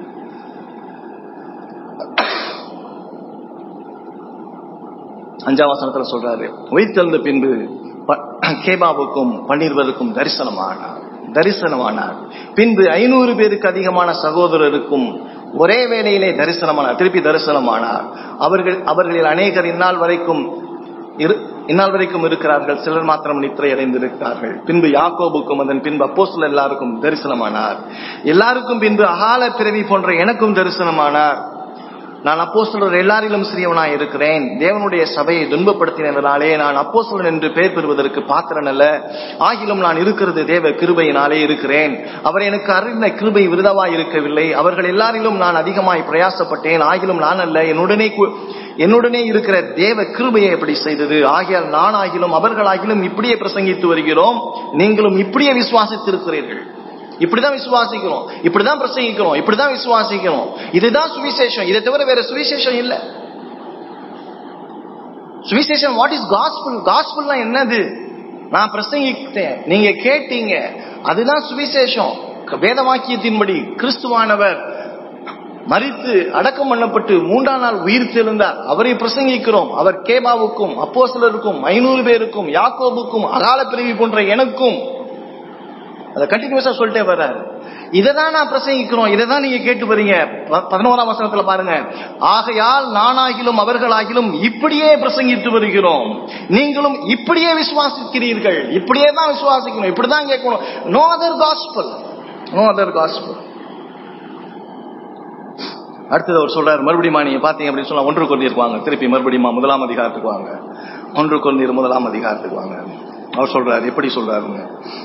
அஞ்சாம் வசனத்துல சொல்றாரு உயிர்த்தெழுந்த பின்பு கேபாவுக்கும் பன்னிருவருக்கும் தரிசனமானார் தரிசனமானார் பின்பு ஐநூறு பேருக்கு அதிகமான சகோதரருக்கும் ஒரே வேளையிலே தரிசனமானார் திருப்பி தரிசனமானார் அவர்கள் அவர்களில் அநேகர் இந்நாள் வரைக்கும் இந்நாள் வரைக்கும் இருக்கிறார்கள் சிலர் மாத்திரம் நித்திரை அடைந்திருக்கிறார்கள் பின்பு யாக்கோபுக்கும் அதன் பின்பு அப்போஸ்தலர் எல்லாருக்கும் தரிசனமானார் எல்லாருக்கும் பின்பு அகால பிறவி போன்ற எனக்கும் தரிசனமானார் நான் அப்போஸ்தலர் எல்லாரிலும் சிறியவனாய் இருக்கிறேன் தேவனுடைய சபையை துன்பப்படுத்தினதாலே நான் அப்போஸ்தலன் என்று பெயர் பெறுவதற்கு பாத்திரன் அல்ல ஆகிலும் நான் இருக்கிறது தேவ கிருபையினாலே இருக்கிறேன் அவர் எனக்கு அறிந்த கிருபை விருதவாய் இருக்கவில்லை அவர்கள் எல்லாரிலும் நான் அதிகமாய் பிரயாசப்பட்டேன் ஆகிலும் நான் அல்ல என்னுடனே என்னுடனே இருக்கிற தேவ கிருபையை எப்படி செய்தது ஆகியால் நான் ஆகிலும் அவர்களாகிலும் இப்படியே பிரசங்கித்து வருகிறோம் நீங்களும் இப்படியே விசுவாசித்திருக்கிறீர்கள் இப்படிதான் விசுவாசிக்கிறோம் இப்படிதான் பிரசங்கிக்கிறோம் இப்படிதான் விசுவாசிக்கிறோம் இதுதான் சுவிசேஷம் இதை தவிர வேற சுவிசேஷம் இல்ல சுவிசேஷம் வாட் இஸ் காஸ்பிள் காஸ்பிள்னா என்னது நான் பிரசங்கித்தேன் நீங்க கேட்டீங்க அதுதான் சுவிசேஷம் வேத வாக்கியத்தின்படி கிறிஸ்துவானவர் மறித்து அடக்கம் பண்ணப்பட்டு மூன்றாம் நாள் உயிர் தெழுந்தார் அவரை பிரசங்கிக்கிறோம் அவர் கேபாவுக்கும் அப்போ சிலருக்கும் ஐநூறு பேருக்கும் யாக்கோபுக்கும் அகால பிரிவி போன்ற எனக்கும் அதை கண்டினியூஸா சொல்லிட்டே வர்றாரு இதை தான் நான் பிரசங்கிக்கிறோம் இதை தான் நீங்க கேட்டு வரீங்க ப- பதினோராம் வசனத்துல பாருங்க ஆகையால் நானாகிலும் அவர்களாகிலும் இப்படியே பிரசங்கித்து வருகிறோம் நீங்களும் இப்படியே விசுவாசிக்கிறீர்கள் இப்படியே தான் விசுவாசிக்கணும் இப்படிதான் கேட்கணும் no other gospel no other gospel அடுத்தது அவர் சொல்றாரு மறுபடியும் நீங்க பாத்தீங்க அப்படின்னு சொன்னா ஒன்று கொண்டிருப்பாங்க வாங்க திருப்பி மறுபடியும் முதலாம் அதிகாரத்துக்கு வாங்க ஒன்று கொண்டீர் முதலாம் அதிகாரத்துக்கு வாங்க அவர் சொல்றாரு எப்படி சொல்றாருங்க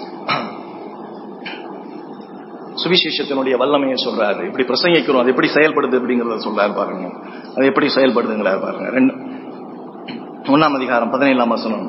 சுவிசேஷத்தினுடைய வல்லமையை சொல்றாரு இப்படி பிரசங்கிக்கிறோம் அது எப்படி செயல்படுது அப்படிங்கறத சொல்றாரு பாருங்க அது எப்படி செயல்படுதுங்கிறாரு பாருங்க ரெண்டு ஒன்னாம் அதிகாரம் பதினேழாம் வசனம்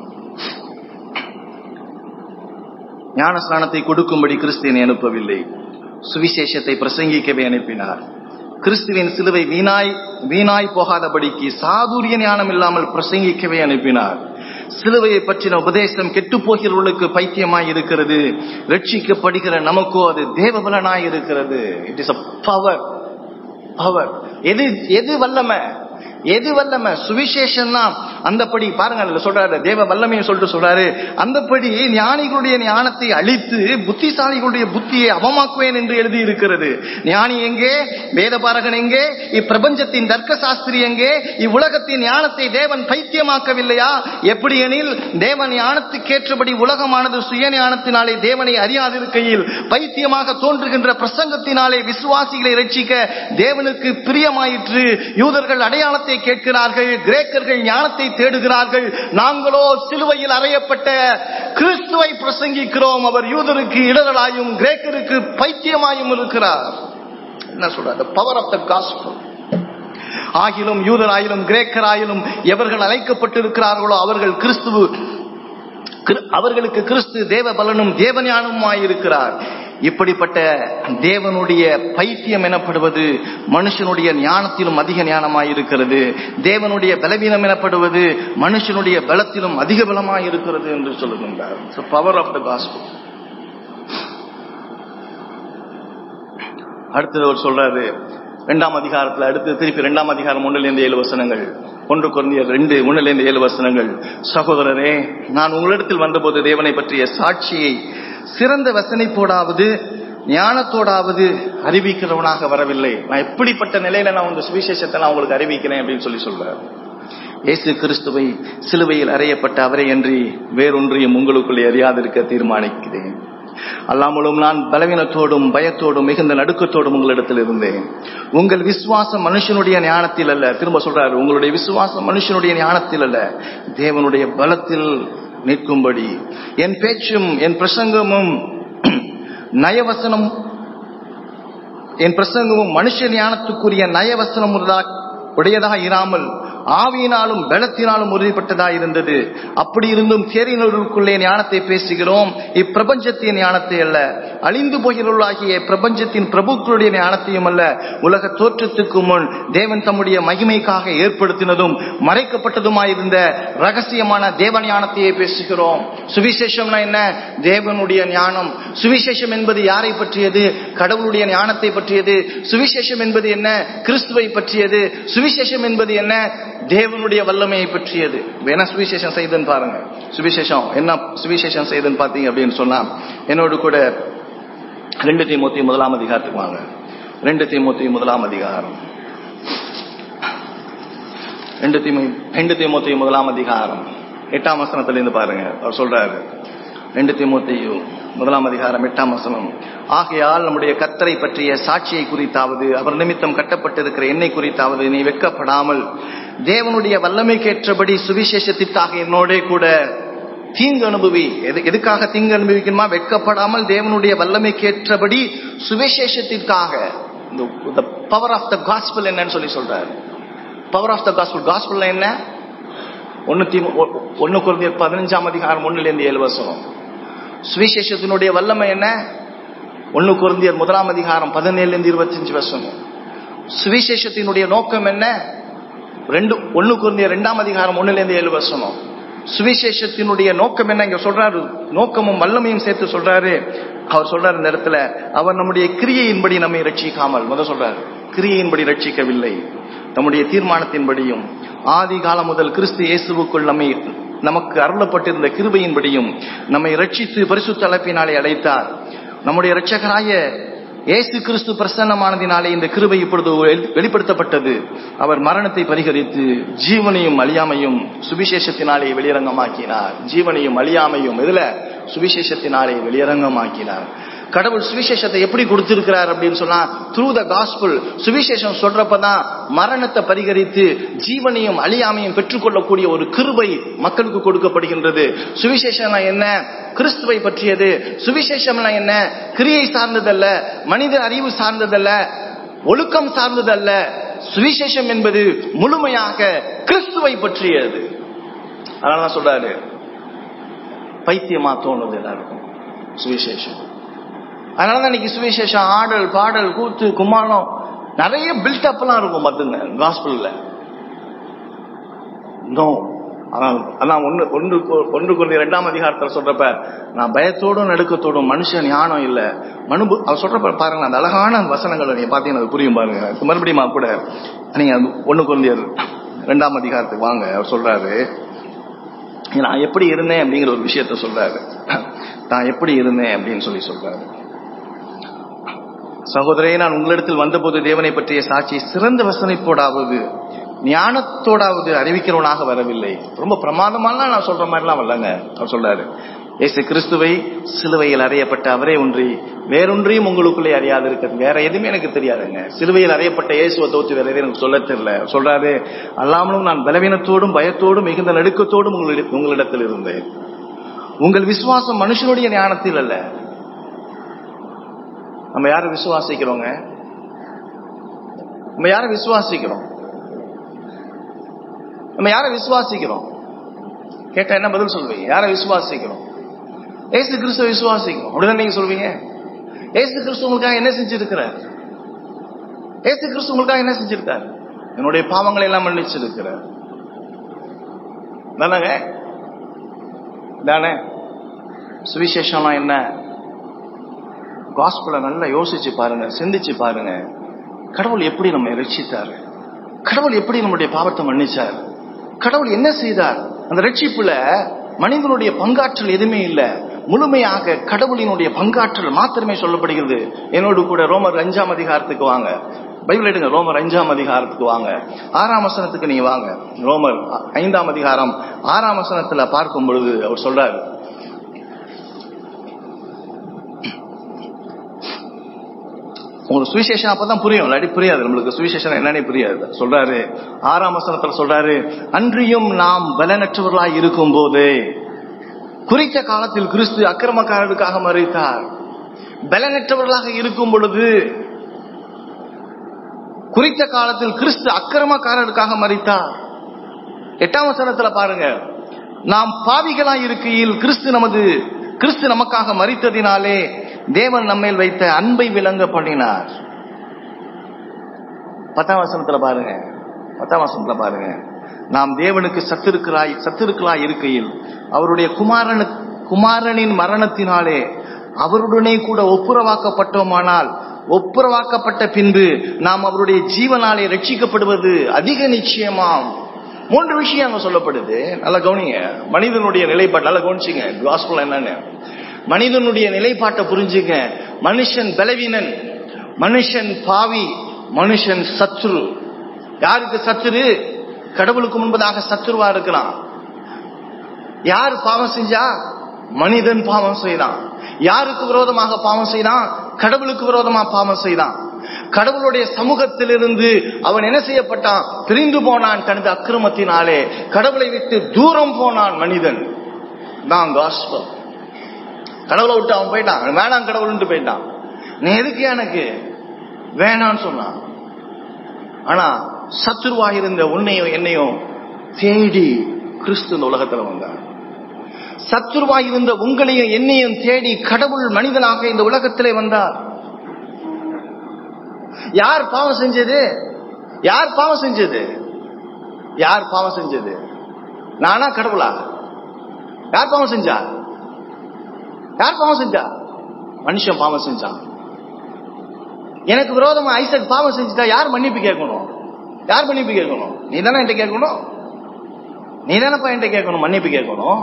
ஞானஸ்நானத்தை கொடுக்கும்படி கிறிஸ்தியனை அனுப்பவில்லை சுவிசேஷத்தை பிரசங்கிக்கவே அனுப்பினார் கிறிஸ்துவின் சிலுவை வீணாய் வீணாய் போகாதபடிக்கு சாதுரிய ஞானம் இல்லாமல் பிரசங்கிக்கவே அனுப்பினார் சிலுவையை பற்றின உபதேசம் கெட்டு போகிறவர்களுக்கு பைத்தியமாய் இருக்கிறது ரட்சிக்கப்படுகிற நமக்கோ அது தேவபலனாய் இருக்கிறது it is a power power எது எது வல்லமை எது வல்லமை சுவிசேஷம் தான் அந்தப்படி பாருங்க அதுல சொல்றாரு தேவ வல்லமையை சொல்லிட்டு சொல்றாரு அந்தப்படி ஞானிகளுடைய ஞானத்தை அழித்து புத்திசாலிகளுடைய புத்தியை அவமாக்குவேன் என்று எழுதி இருக்கிறது ஞானி எங்கே வேதபாரகன் எங்கே இப்பிரபஞ்சத்தின் தர்க்க சாஸ்திரி எங்கே இவ்வுலகத்தின் ஞானத்தை தேவன் பைத்தியமாக்கவில்லையா எப்படி எனில் தேவன் ஞானத்துக்கேற்றபடி உலகமானது சுய ஞானத்தினாலே தேவனை அறியாதிருக்கையில் பைத்தியமாக தோன்றுகின்ற பிரசங்கத்தினாலே விசுவாசிகளை ரட்சிக்க தேவனுக்கு பிரியமாயிற்று யூதர்கள் அடையாளத்தை கேட்கிறார்கள் கிரேக்கர்கள் ஞானத்தை தேடுகிறார்கள் நாங்களோ சிலுவையில் அறையப்பட்ட கிறிஸ்துவை பிரசங்கிக்கிறோம் அவர் யூதருக்கு இடரலாயும் கிரேக்கருக்கு பைத்தியமாயும் இருக்கிறார் என்ன சொல்றாரு பவர் ஆஃப் த காஸ்பல் ஆகிலும் யூதராயிலும் கிரேக்கராயிலும் எவர்கள் அழைக்கப்பட்டிருக்கிறார்களோ அவர்கள் கிறிஸ்துவு கிரு- அவர்களுக்கு கிறிஸ்து தேவ பலனும் தேவஞானமுமாயிருக்கிறார் இப்படிப்பட்ட தேவனுடைய பைத்தியம் எனப்படுவது மனுஷனுடைய ஞானத்திலும் அதிக ஞானமாயிருக்கிறது தேவனுடைய பலவீனம் எனப்படுவது மனுஷனுடைய பலத்திலும் அதிக பலமாயிருக்கிறது என்று சொல்லுகின்றார் பவர் ஆஃப் த காஸ்பல் அடுத்தது அவர் சொல்றாரு இரண்டாம் அதிகாரத்துல அடுத்து திருப்பி இரண்டாம் அதிகாரம் ஒன்றுல இருந்து ஏழு வசனங்கள் ஒன்று குறைந்த ரெண்டு ஒன்றுல இருந்து ஏழு வசனங்கள் சகோதரரே நான் உங்களிடத்தில் வந்தபோது தேவனை பற்றிய சாட்சியை சிறந்த வசனைப்போடாவது ஞானத்தோடாவது அறிவிக்கிறவனாக வரவில்லை நான் எப்படிப்பட்ட நிலையில நான் உங்க சுவிசேஷத்தை நான் உங்களுக்கு அறிவிக்கிறேன் அப்படின்னு சொல்லி சொல்றாரு இயேசு கிறிஸ்துவை சிலுவையில் அறையப்பட்ட அவரை அன்றி வேறொன்றையும் உங்களுக்குள்ளே அறியாதிருக்க தீர்மானிக்கிறேன் அல்லாமலும் நான் பலவீனத்தோடும் பயத்தோடும் மிகுந்த நடுக்கத்தோடும் உங்களிடத்தில் இருந்தேன் உங்கள் விசுவாசம் மனுஷனுடைய ஞானத்தில் அல்ல திரும்ப சொல்றாரு உங்களுடைய விசுவாசம் மனுஷனுடைய ஞானத்தில் அல்ல தேவனுடைய பலத்தில் நிற்கும்படி என் பேச்சும் என் பிரசங்கமும் நயவசனம் என் பிரசங்கமும் மனுஷ ஞானத்துக்குரிய நயவசனம் உடையதா- உடையதாக இராமல் ஆவியினாலும் பலத்தினாலும் உறுதிப்பட்டதாக இருந்தது அப்படி இருந்தும் தேறினருக்குள்ளே ஞானத்தை பேசுகிறோம் இப்பிரபஞ்சத்தின் ஞானத்தை அல்ல அழிந்து போகிறவர்களாகிய பிரபஞ்சத்தின் பிரபுக்களுடைய ஞானத்தையும் அல்ல உலக தோற்றத்துக்கு முன் தேவன் தம்முடைய மகிமைக்காக ஏற்படுத்தினதும் மறைக்கப்பட்டதுமாயிருந்த ரகசியமான தேவ ஞானத்தையே பேசுகிறோம் சுவிசேஷம்னா என்ன தேவனுடைய ஞானம் சுவிசேஷம் என்பது யாரை பற்றியது கடவுளுடைய ஞானத்தை பற்றியது சுவிசேஷம் என்பது என்ன கிறிஸ்துவை பற்றியது சுவிசேஷம் என்பது என்ன தேவனுடைய வல்லமையை பற்றியது வேணா சுவிசேஷம் செய்துன்னு பாருங்க சுவிசேஷம் என்ன சுவிசேஷம் செய்துன்னு பாத்தீங்க அப்படின்னு சொன்னா என்னோடு கூட ரெண்டு தீமூத்தி முதலாம் அதிகாரத்துக்கு வாங்க ரெண்டு தீமூத்தி முதலாம் அதிகாரம் ரெண்டு தீமு ரெண்டு தீமூத்தி முதலாம் அதிகாரம் எட்டாம் வசனத்துல இருந்து பாருங்க அவர் சொல்றாரு ரெண்டு தீமூத்தியும் முதலாம் அதிகாரம் எட்டாம் வசனம் ஆகையால் நம்முடைய கத்தரை பற்றிய சாட்சியை குறித்தாவது அவர் நிமித்தம் கட்டப்பட்டிருக்கிற எண்ணெய் குறித்தாவது நீ வெட்கப்படாமல் தேவனுடைய வல்லமைக்கேற்றபடி சுவிசேஷத்திற்காக என்னோட கூட தீங்கு அனுபவி எது எதுக்காக தீங்கு அனுபவிக்கணுமா வெட்கப்படாமல் தேவனுடைய வல்லமைக்கேற்றபடி சுவிசேஷத்திற்காக இந்த பவர் ஆஃப் த காஸ்பிள் என்னன்னு சொல்லி சொல்றாரு power of the gospel gospel என்ன ஒன்னு தீமு ஒன்னு குறைந்த பதினஞ்சாம் அதிகாரம் ஒண்ணுல இருந்து ஏழு வருஷம் சுவிசேஷத்தினுடைய வல்லமை என்ன ஒன்னு குருந்தியர் முதலாம் அதிகாரம் பதினேழுல இருந்து இருபத்தஞ்சு வருஷம் சுவிசேஷத்தினுடைய நோக்கம் என்ன ரெண்டு ஒன்னு குருந்தியர் ரெண்டாம் அதிகாரம் ஒண்ணுல இருந்து ஏழு வருஷம் சுவிசேஷத்தினுடைய நோக்கம் என்ன இங்க சொல்றாரு நோக்கமும் வல்லமையும் சேர்த்து சொல்றாரு அவர் சொல்றாரு இந்த இடத்துல அவர் நம்முடைய கிரியையின்படி நம்மை ரட்சிக்காமல் முத சொல்றாரு கிரியையின்படி ரட்சிக்கவில்லை நம்முடைய தீர்மானத்தின்படியும் ஆதி காலம் முதல் கிறிஸ்து இயேசுவுக்குள் நம்மை நமக்கு அருளப்பட்டிருந்த கிருபையின்படியும் நம்மை ரட்சித்து பரிசுத்த அழைப்பினாலே அழைத்தார் நம்முடைய இரட்சகராய இயேசு கிறிஸ்து பிரசன்னமானதினாலே இந்த கிருபை இப்பொழுது வெளி- வெளிப்படுத்தப்பட்டது அவர் மரணத்தை பரிகரித்து ஜீவனையும் அழியாமையும் சுவிசேஷத்தினாலே வெளியரங்கமாக்கினார் ஜீவனையும் அழியாமையும் இதுல சுவிசேஷத்தினாலே வெளியரங்கமாக்கினார் கடவுள் சுவிசேஷத்தை எப்படி கொடுத்திருக்கிறார் அப்படின்னு சொன்னா த்ரூ த காஸ்பிள் சுவிசேஷம் சொல்றப்பதான் மரணத்தை பரிகரித்து ஜீவனையும் அழியாமையும் பெற்றுக்கொள்ளக்கூடிய ஒரு கிருபை மக்களுக்கு கொடுக்கப்படுகின்றது சுவிசேஷம்னா என்ன கிறிஸ்துவை பற்றியது சுவிசேஷம்னா என்ன கிரியை சார்ந்ததல்ல மனித அறிவு சார்ந்ததல்ல ஒழுக்கம் சார்ந்ததல்ல சுவிசேஷம் என்பது முழுமையாக கிறிஸ்துவை பற்றியது அதனால சொல்றாரு பைத்தியமா தோணுது எல்லாருக்கும் சுவிசேஷம் அதனாலதான் இன்னைக்கு சுவிசேஷம் ஆடல் பாடல் கூத்து கும்மாளம் நிறைய பில்டப்லாம் இருக்கும் பார்த்துங்க காஸ்பிள்ல நோ அதான் அதான் ஒன்று ஒன்று ஒன்று கொண்டு இரண்டாம் அதிகாரத்தில் சொல்றப்ப நான் பயத்தோடும் நடுக்கத்தோடும் மனுஷன் ஞானம் இல்ல மனுபு அவர் சொல்றப்ப பாருங்க அந்த அழகான வசனங்களை நீங்க பாத்தீங்கன்னா அது புரியும் பாருங்க இது மறுபடியும் கூட நீங்க அது ஒண்ணு கொண்டியர் ரெண்டாம் அதிகாரத்துக்கு வாங்க அவர் சொல்றாரு நான் எப்படி இருந்தேன் அப்படிங்கிற ஒரு விஷயத்த சொல்றாரு நான் எப்படி இருந்தேன் அப்படின்னு சொல்லி சொல்றாரு சகோதரே நான் உங்களிடத்தில் வந்தபோது தேவனை பற்றிய சாட்சி சிறந்த வசனைப்போடாவது ஞானத்தோடாவது அறிவிக்கிறவனாக வரவில்லை ரொம்ப பிரமாதமாலாம் நான் சொல்ற மாதிரிலாம் வரலங்க அவர் சொல்றாரு இயேசு கிறிஸ்துவை சிலுவையில் அறையப்பட்ட அவரே ஒன்றி வேறொன்றையும் உங்களுக்குள்ளே அறியாது இருக்கிறது வேற எதுவுமே எனக்கு தெரியாதுங்க சிலுவையில் அறையப்பட்ட இயேசுவை தோத்து வேற எதுவும் எனக்கு சொல்ல தெரியல சொல்றாரு அல்லாமலும் நான் பலவீனத்தோடும் பயத்தோடும் மிகுந்த நடுக்கத்தோடும் உங்களிட- உங்களிடத்தில் இருந்தேன் உங்கள் விசுவாசம் மனுஷனுடைய ஞானத்தில் அல்ல நம்ம யாரை விசுவாசிக்கிறோங்க நம்ம யாரை விசுவாசிக்கிறோம் நம்ம யாரை விசுவாசிக்கிறோம் கேட்டா என்ன பதில் சொல்வீங்க யாரை விசுவாசிக்கிறோம் ஏசு கிறிஸ்துவ விசுவாசிக்கிறோம் அப்படிதான் நீங்க சொல்வீங்க ஏசு கிறிஸ்து உங்களுக்காக என்ன செஞ்சிருக்கிறார் ஏசு கிறிஸ்து உங்களுக்காக என்ன செஞ்சிருக்கார் என்னுடைய பாவங்களை எல்லாம் மன்னிச்சிருக்கிறார் தானங்க தானே சுவிசேஷம்னா என்ன காஸ்பலை நல்லா யோசிச்சு பாருங்க சிந்திச்சு பாருங்க கடவுள் எப்படி நம்ம ரட்சித்தார் கடவுள் எப்படி நம்முடைய பாவத்தை மன்னிச்சார் கடவுள் என்ன செய்தார் அந்த ரட்சிப்புல மனிதனுடைய பங்காற்றல் எதுவுமே இல்ல முழுமையாக கடவுளினுடைய பங்காற்றல் மாத்திரமே சொல்லப்படுகிறது என்னோடு கூட ரோமர் அஞ்சாம் அதிகாரத்துக்கு வாங்க பைபிள் எடுங்க ரோமர் அஞ்சாம் அதிகாரத்துக்கு வாங்க ஆறாம் வசனத்துக்கு நீங்க வாங்க ரோமர் ஐந்தாம் அதிகாரம் ஆறாம் வசனத்துல பார்க்கும் பொழுது அவர் சொல்றாரு உங்களுக்கு சுவிசேஷம் அப்பதான் புரியும் இல்லாட்டி புரியாது நம்மளுக்கு சுவிசேஷம் என்னன்னே புரியாது சொல்றாரு ஆறாம் வசனத்துல சொல்றாரு அன்றியும் நாம் பலனற்றவர்களாய் இருக்கும் போதே குறித்த காலத்தில் கிறிஸ்து அக்கிரமக்காரருக்காக மறித்தார் பலனற்றவர்களாக இருக்கும் பொழுது குறித்த காலத்தில் கிறிஸ்து அக்கிரமக்காரருக்காக மறித்தார் எட்டாம் வசனத்துல பாருங்க நாம் பாவிகளாய் இருக்கையில் கிறிஸ்து நமது கிறிஸ்து நமக்காக மறித்ததினாலே தேவன் நம்மேல் வைத்த அன்பை விளங்க பண்ணினார் பத்தாம் வசனத்துல பாருங்க பத்தாம் வசனத்துல பாருங்க நாம் தேவனுக்கு சத்திருக்கிறாய் சத்திருக்களாய் இருக்கையில் அவருடைய குமாரனு குமாரனின் மரணத்தினாலே அவருடனே கூட ஒப்புரவாக்கப்பட்டோமானால் ஒப்புரவாக்கப்பட்ட பின்பு நாம் அவருடைய ஜீவனாலே ரட்சிக்கப்படுவது அதிக நிச்சயமாம் மூன்று விஷயம் அங்க சொல்லப்படுது நல்லா கவனிங்க மனிதனுடைய நிலைப்பாடு நல்லா கவனிச்சுங்க காஸ்பல் என்னன்னு மனிதனுடைய நிலைப்பாட்டை புரிஞ்சுங்க மனுஷன் பலவீனன் மனுஷன் பாவி மனுஷன் சத்ரு யாருக்கு சத்துரு கடவுளுக்கு முன்பதாக சத்துருவா இருக்கிறான் யார் பாவம் செஞ்சா மனிதன் பாவம் செய்தான் யாருக்கு விரோதமாக பாவம் செய்தான் கடவுளுக்கு விரோதமா பாவம் செய்தான் கடவுளுடைய சமூகத்திலிருந்து அவன் என்ன செய்யப்பட்டான் பிரிந்து போனான் தனது அக்கிரமத்தினாலே கடவுளை விட்டு தூரம் போனான் மனிதன் தான் காஸ்பல் கடவுளை விட்டு அவன் போயிட்டான் வேணாம் கடவுள்னு போயிட்டான் நீ எதுக்கு எனக்கு வேணான்னு சொன்னான் ஆனா சத்துருவாக இருந்த உன்னையும் என்னையும் தேடி கிறிஸ்து இந்த உலகத்துல வந்தார் சத்துருவாய் இருந்த உங்களையும் என்னையும் தேடி கடவுள் மனிதனாக இந்த உலகத்திலே வந்தார் யார் பாவம் செஞ்சது யார் பாவம் செஞ்சது யார் பாவம் செஞ்சது நானா கடவுளா யார் பாவம் செஞ்சா யார் பாவம் செஞ்சா மனுஷன் பாவம் செஞ்சான் எனக்கு விரோதமா ஐசக் பாவம் செஞ்சுட்டா யார் மன்னிப்பு கேட்கணும் யார் மன்னிப்பு கேட்கணும் நீ தானே என்கிட்ட கேட்கணும் நீ தானப்பா என்கிட்ட கேட்கணும் மன்னிப்பு கேட்கணும்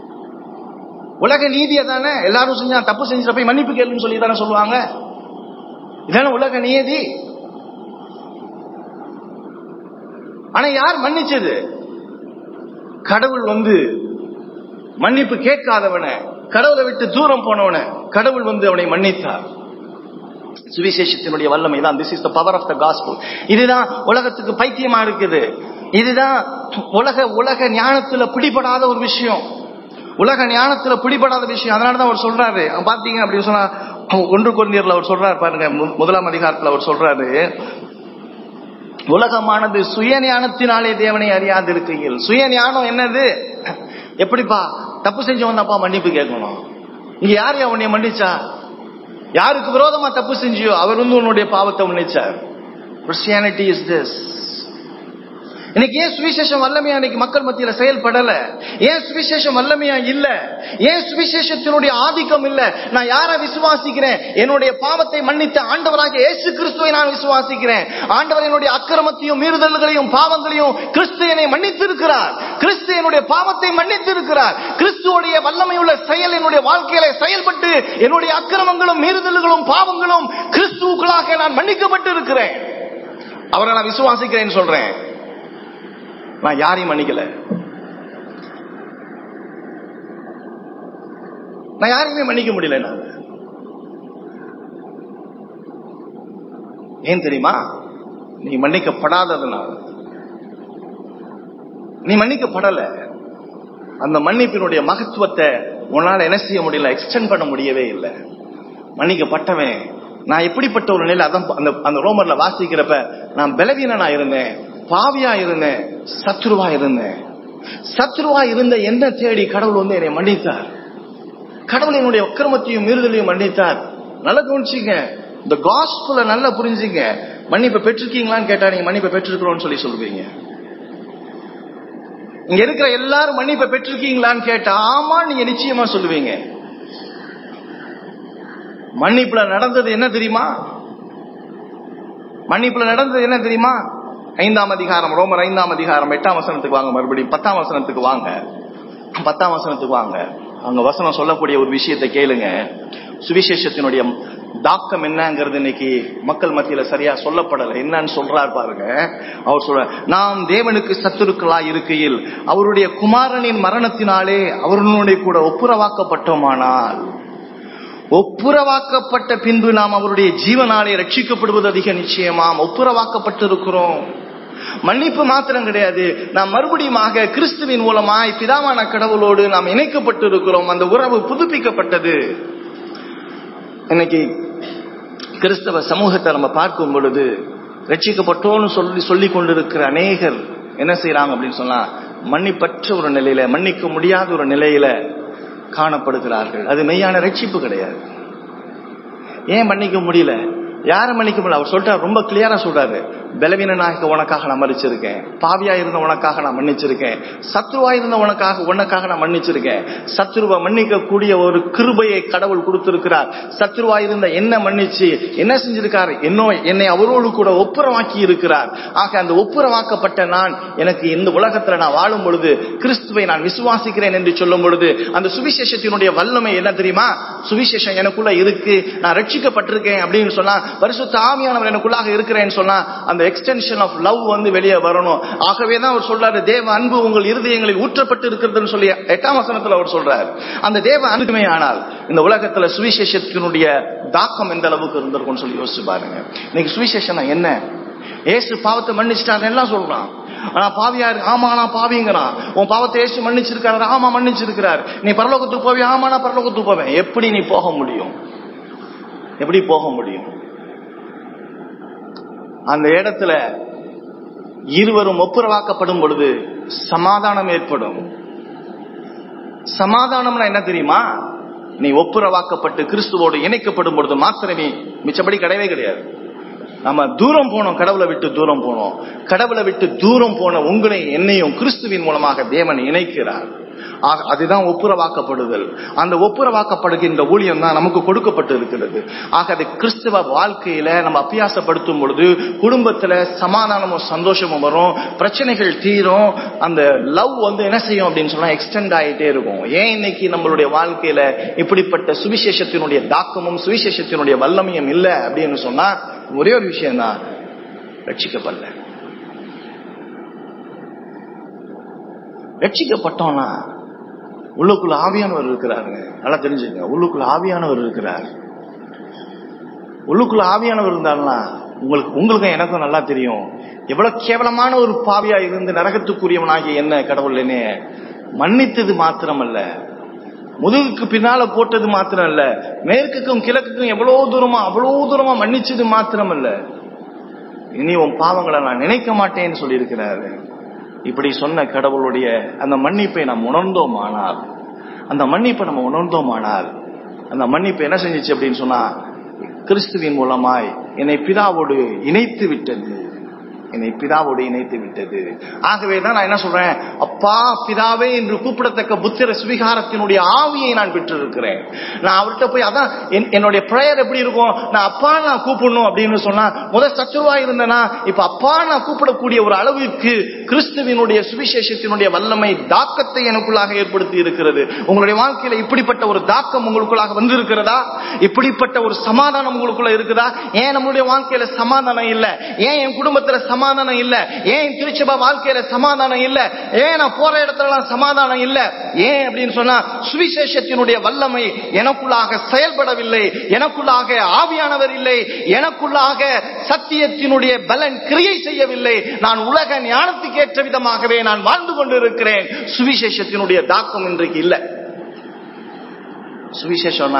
உலக நீதியை தானே எல்லாரும் செஞ்சா தப்பு செஞ்சுட்டு போய் மன்னிப்பு கேளுன்னு சொல்லி தானே சொல்லுவாங்க இதான உலக நியதி ஆனா யார் மன்னிச்சது கடவுள் வந்து மன்னிப்பு கேட்காதவன கடவுளை விட்டு தூரம் போனவன கடவுள் வந்து அவனை மன்னித்தார் சுவிசேஷத்தினுடைய வல்லமை தான் this is the power of the gospel இதுதான் உலகத்துக்கு பைத்தியமா இருக்குது இதுதான் உலக உலக ஞானத்துல பிடிபடாத ஒரு விஷயம் உலக ஞானத்துல பிடிபடாத விஷயம் அதனாலதான் அவர் சொல்றாரு அவன் பாத்தீங்க அப்படின்னு சொன்னா ஒன்று குழந்தையர்ல அவர் சொல்றாரு பாருங்க மு- முதலாம் அதிகாரத்துல அவர் சொல்றாரு உலகமானது சுய ஞானத்தினாலே தேவனை அறியாது இருக்கையில் சுய ஞானம் என்னது எப்படிப்பா தப்பு செஞ்சவன் தான்ப்பா மன்னிப்பு கேட்கணும் இங்க யார் உன்னை மன்னிச்சா யாருக்கு விரோதமா தப்பு செஞ்சியோ அவர் வந்து உன்னுடைய பாவத்தை மன்னிச்சார் கிறிஸ்டியானிட்டி இஸ் திஸ் இன்னைக்கு ஏன் சுவிசேஷம் வல்லமையா இன்னைக்கு மக்கள் மத்தியில செயல்படல ஏன் சுவிசேஷம் வல்லமையா இல்ல ஏன் சுவிசேஷத்தினுடைய ஆதிக்கம் இல்ல நான் யாரை விசுவாசிக்கிறேன் என்னுடைய பாவத்தை மன்னித்த ஆண்டவராக இயேசு கிறிஸ்துவை நான் விசுவாசிக்கிறேன் ஆண்டவர் என்னுடைய அக்கிரமத்தையும் மீறுதல்களையும் பாவங்களையும் கிறிஸ்து என்னை மன்னித்திருக்கிறார் கிறிஸ்து என்னுடைய பாவத்தை மன்னித்திருக்கிறார் கிறிஸ்துவோடைய வல்லமையுள்ள செயல் என்னுடைய வாழ்க்கையில செயல்பட்டு என்னுடைய அக்கிரமங்களும் மீறுதல்களும் பாவங்களும் கிறிஸ்துவுக்குள்ளாக நான் மன்னிக்கப்பட்டு இருக்கிறேன் அவரை நான் விசுவாசிக்கிறேன்னு சொல்றேன் நான் யாரையும் மன்னிக்கல நான் யாரையுமே மன்னிக்க முடியல நான் ஏன் தெரியுமா நீ மன்னிக்கப்படாததுனால நீ மன்னிக்கப்படல அந்த மன்னிப்பினுடைய மகத்துவத்தை உன்னால என்ன செய்ய முடியல எக்ஸ்டெண்ட் பண்ண முடியவே இல்லை மன்னிக்கப்பட்டவன் நான் எப்படிப்பட்ட ஒரு நிலை அதான் அந்த அந்த ரோமர்ல வாசிக்கிறப்ப நான் பலவீனனா இருந்தேன் பாவியா இருந்தேன் சத்ருவா இருந்தேன் சத்ருவா இருந்த என்ன தேடி கடவுள் வந்து என்னை மன்னித்தார் கடவுள் என்னுடைய அக்கிரமத்தையும் மீறுதலையும் மன்னித்தார் நல்லா கவனிச்சிங்க இந்த காஸ்புல நல்லா புரிஞ்சுங்க மன்னிப்பை பெற்றிருக்கீங்களான்னு கேட்டா நீங்க மன்னிப்பை பெற்றிருக்கிறோம்னு சொல்லி சொல்லுவீங்க இங்க இருக்கிற எல்லாரும் மன்னிப்பை பெற்றிருக்கீங்களான்னு கேட்டா ஆமா நீங்க நிச்சயமா சொல்லுவீங்க மன்னிப்புல நடந்தது என்ன தெரியுமா மன்னிப்புல நடந்தது என்ன தெரியுமா ஐந்தாம் அதிகாரம் ரோமர் ஐந்தாம் அதிகாரம் எட்டாம் வசனத்துக்கு வாங்க மறுபடியும் பத்தாம் வசனத்துக்கு வாங்க பத்தாம் வசனத்துக்கு வாங்க அங்க வசனம் சொல்லக்கூடிய ஒரு விஷயத்தை கேளுங்க சுவிசேஷத்தினுடைய தாக்கம் என்னங்கிறது இன்னைக்கு மக்கள் மத்தியில சரியா சொல்லப்படல என்னன்னு சொல்றாரு பாருங்க அவர் சொல்ற நாம் தேவனுக்கு சத்துருக்களா இருக்கையில் அவருடைய குமாரனின் மரணத்தினாலே அவர்களுடைய கூட ஒப்புரவாக்கப்பட்டோமானால் ஒப்புரவாக்கப்பட்ட பின்பு நாம் அவருடைய ஜீவனாலே ரட்சிக்கப்படுவது அதிக நிச்சயமாம் ஒப்புரவாக்கப்பட்டிருக்கிறோம் மன்னிப்பு மாத்திரம் கிடையாது நாம் மறுபடியுமாக கிறிஸ்துவின் மூலமாய் பிதாவான கடவுளோடு நாம் இணைக்கப்பட்டு இருக்கிறோம் அந்த உறவு புதுப்பிக்கப்பட்டது இன்னைக்கு கிறிஸ்தவ சமூகத்தை நம்ம பார்க்கும் பொழுது ரட்சிக்கப்பட்டோன்னு சொல்லி சொல்லி கொண்டிருக்கிற அநேகர் என்ன செய்யறாங்க அப்படின்னு சொன்னா மன்னிப்பற்ற ஒரு நிலையில மன்னிக்க முடியாத ஒரு நிலையில காணப்படுகிறார்கள் அது மெய்யான ரட்சிப்பு கிடையாது ஏன் மன்னிக்க முடியல யாரை மன்னிக்க முடியல அவர் சொல்றாரு ரொம்ப கிளியரா சொல்றாரு பலவீனனாக உனக்காக நான் மன்னிச்சிருக்கேன் பாவியா இருந்த உனக்காக நான் மன்னிச்சிருக்கேன் சத்ருவா இருந்த உனக்காக உனக்காக நான் மன்னிச்சிருக்கேன் சத்ருவை மன்னிக்க கூடிய ஒரு கிருபையை கடவுள் கொடுத்திருக்கிறார் சத்ருவா இருந்த என்ன மன்னிச்சு என்ன செஞ்சிருக்காரு என்னோ என்னை அவரோடு கூட ஒப்புரவாக்கி இருக்கிறார் ஆக அந்த ஒப்புரவாக்கப்பட்ட நான் எனக்கு இந்த உலகத்துல நான் வாழும் பொழுது கிறிஸ்துவை நான் விசுவாசிக்கிறேன் என்று சொல்லும் பொழுது அந்த சுவிசேஷத்தினுடைய வல்லமை என்ன தெரியுமா சுவிசேஷம் எனக்குள்ள இருக்கு நான் ரட்சிக்கப்பட்டிருக்கேன் அப்படின்னு சொன்னா பரிசுத்த ஆவியானவர் எனக்குள்ளாக இருக்கிறேன்னு சொன்னா அந்த எக்ஸ்டென்ஷன் ஆஃப் லவ் வந்து வெளியே வரணும் ஆகவே தான் அவர் சொல்றாரு தேவ அன்பு உங்கள் இருதயங்களில் ஊற்றப்பட்டு இருக்கிறதுன்னு சொல்லி எட்டாம் வசனத்துல அவர் சொல்றாரு அந்த தேவ அன்புமே ஆனால் இந்த உலகத்துல சுவிசேஷத்தினுடைய தாக்கம் எந்த அளவுக்கு இருந்திருக்கும்னு சொல்லி யோசிச்சு பாருங்க இன்னைக்கு சுவிசேஷம் என்ன ஏசு பாவத்தை மன்னிச்சிட்டாரு எல்லாம் சொல்றான் ஆனா பாவியா இருக்கு ஆமா நான் பாவிங்கிறான் உன் பாவத்தை ஏசு மன்னிச்சிருக்காரு ஆமா மன்னிச்சிருக்கிறார் நீ பரலோகத்துக்கு போவியா ஆமா நான் பரலோகத்துக்கு போவேன் எப்படி நீ போக முடியும் எப்படி போக முடியும் அந்த இடத்துல இருவரும் ஒப்புரவாக்கப்படும் பொழுது சமாதானம் ஏற்படும் சமாதானம்னா என்ன தெரியுமா நீ ஒப்புரவாக்கப்பட்டு கிறிஸ்துவோடு இணைக்கப்படும் பொழுது மாத்திரமே மிச்சப்படி கிடையவே கிடையாது நம்ம தூரம் போனோம் கடவுளை விட்டு தூரம் போனோம் கடவுளை விட்டு தூரம் போன உங்களை என்னையும் கிறிஸ்துவின் மூலமாக தேவன் இணைக்கிறார் ஆக, அதுதான் ஒப்புரவாக்கப்படுதல் அந்த ஒப்புரவாக்கப்படுகின்ற ஊழியம் தான் நமக்கு கொடுக்கப்பட்டு இருக்கிறது ஆக அது கிறிஸ்தவ வாழ்க்கையில நம்ம அபியாசப்படுத்தும் பொழுது குடும்பத்துல சமாதானமும் சந்தோஷமும் வரும் பிரச்சனைகள் தீரும் அந்த லவ் வந்து என்ன செய்யும் அப்படின்னு சொன்னா எக்ஸ்டெண்ட் ஆயிட்டே இருக்கும் ஏன் இன்னைக்கு நம்மளுடைய வாழ்க்கையில இப்படிப்பட்ட சுவிசேஷத்தினுடைய தாக்கமும் சுவிசேஷத்தினுடைய வல்லமையும் இல்லை அப்படின்னு சொன்னா ஒரே ஒரு விஷயம் தான் ரட்சிக்கப்படல ரட்சிக்கப்பட்டோம்னா உள்ளுக்குள்ள ஆவியானவர் இருக்கிறாருங்க நல்லா தெரிஞ்சுங்க உள்ளுக்குள்ள ஆவியானவர் இருக்கிறார் உள்ளுக்குள்ள ஆவியானவர் இருந்தாருன்னா உங்களுக்கு உங்களுக்கும் எனக்கும் நல்லா தெரியும் எவ்வளவு கேவலமான ஒரு பாவியா இருந்து நரகத்துக்குரியவனாகிய என்ன கடவுள் என்ன மன்னித்தது மாத்திரமல்ல முதுகுக்கு பின்னால போட்டது மாத்திரம் இல்ல மேற்குக்கும் கிழக்குக்கும் எவ்வளவு தூரமா அவ்வளவு தூரமா மன்னிச்சது மாத்திரமல்ல இனி உன் பாவங்களை நான் நினைக்க மாட்டேன்னு சொல்லியிருக்கிறாரு இப்படி சொன்ன கடவுளுடைய அந்த மன்னிப்பை நாம் உணர்ந்தோமானால் அந்த மன்னிப்பை நம்ம உணர்ந்தோமானால் அந்த மன்னிப்பு என்ன செஞ்சுச்சு அப்படின்னு சொன்னா கிறிஸ்துவின் மூலமாய் என்னை பிதாவோடு இணைத்து விட்டது என்னை பிதாவோடு இணைத்து விட்டது ஆகவே தான் நான் என்ன சொல்றேன் அப்பா பிதாவே என்று கூப்பிடத்தக்க புத்திர சுவிகாரத்தினுடைய ஆவியை நான் பெற்றிருக்கிறேன் நான் அவர்கிட்ட போய் அதான் என்- என்னுடைய பிரேயர் எப்படி இருக்கும் நான் அப்பா நான் கூப்பிடணும் அப்படின்னு சொன்னா முதல் சச்சுருவா இருந்தேனா இப்ப அப்பா நான் கூப்பிடக்கூடிய ஒரு அளவிற்கு கிறிஸ்துவினுடைய சுவிசேஷத்தினுடைய வல்லமை தாக்கத்தை எனக்குள்ளாக ஏற்படுத்தி இருக்கிறது உங்களுடைய வாழ்க்கையில இப்படிப்பட்ட ஒரு தாக்கம் உங்களுக்குள்ளாக வந்திருக்கிறதா இப்படிப்பட்ட ஒரு சமாதானம் உங்களுக்குள்ள இருக்குதா ஏன் நம்மளுடைய வாழ்க்கையில சமாதானம் இல்ல ஏன் என் குடும்பத்துல சமாதானம் இல்ல ஏன் என் திருச்சபா வாழ்க்கையில சமாதானம் இல்ல ஏன் நான் போற இடத்துல சமாதானம் இல்ல ஏன் அப்படின்னு சொன்னா சுவிசேஷத்தினுடைய வல்லமை எனக்குள்ளாக செயல்படவில்லை எனக்குள்ளாக ஆவியானவர் இல்லை எனக்குள்ளாக சத்தியத்தினுடைய பலன் கிரியை செய்யவில்லை நான் உலக ஞானத்துக்கு ஏற்ற விதமாகவே நான் வாழ்ந்து கொண்டிருக்கிறேன் சுவிசேஷத்தினுடைய தாக்கம் இன்றைக்கு இல்லை சுவிசேஷம்னா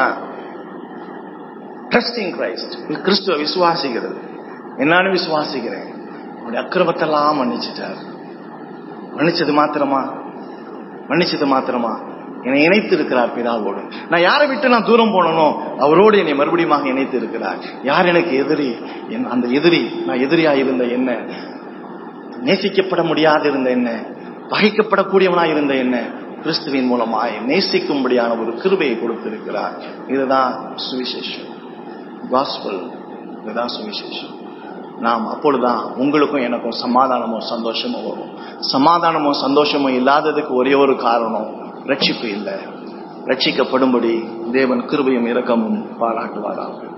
ட்ரஸ்டிங் கிரைஸ்ட் கிறிஸ்துவ விசுவாசிக்கிறது என்னன்னு விசுவாசிக்கிறேன் உன்னுடைய அக்கிரமத்தெல்லாம் மன்னிச்சிட்டார் மன்னிச்சது மாத்திரமா மன்னிச்சது மாத்திரமா என்னை இணைத்து இருக்கிறார் பிதாவோடு நான் யாரை விட்டு நான் தூரம் போனனோ அவரோடு என்னை மறுபடியும் இணைத்து இருக்கிறார் யார் எனக்கு எதிரி என் அந்த எதிரி நான் எதிரியா இருந்த என்ன நேசிக்கப்பட முடியாது இருந்த என்ன பகைக்கப்படக்கூடியவனாய் இருந்த என்ன கிறிஸ்துவின் மூலமாய் நேசிக்கும்படியான ஒரு கிருபையை கொடுத்திருக்கிறார் இதுதான் சுவிசேஷம் காஸ்பல் இதுதான் சுவிசேஷம் நாம் அப்பொழுதுதான் உங்களுக்கும் எனக்கும் சமாதானமும் சந்தோஷமும் வரும் சமாதானமும் சந்தோஷமும் இல்லாததுக்கு ஒரே ஒரு காரணம் ரட்சிப்பு இல்லை ரட்சிக்கப்படும்படி தேவன் கிருபையும் இரக்கமும் பாராட்டுவாராக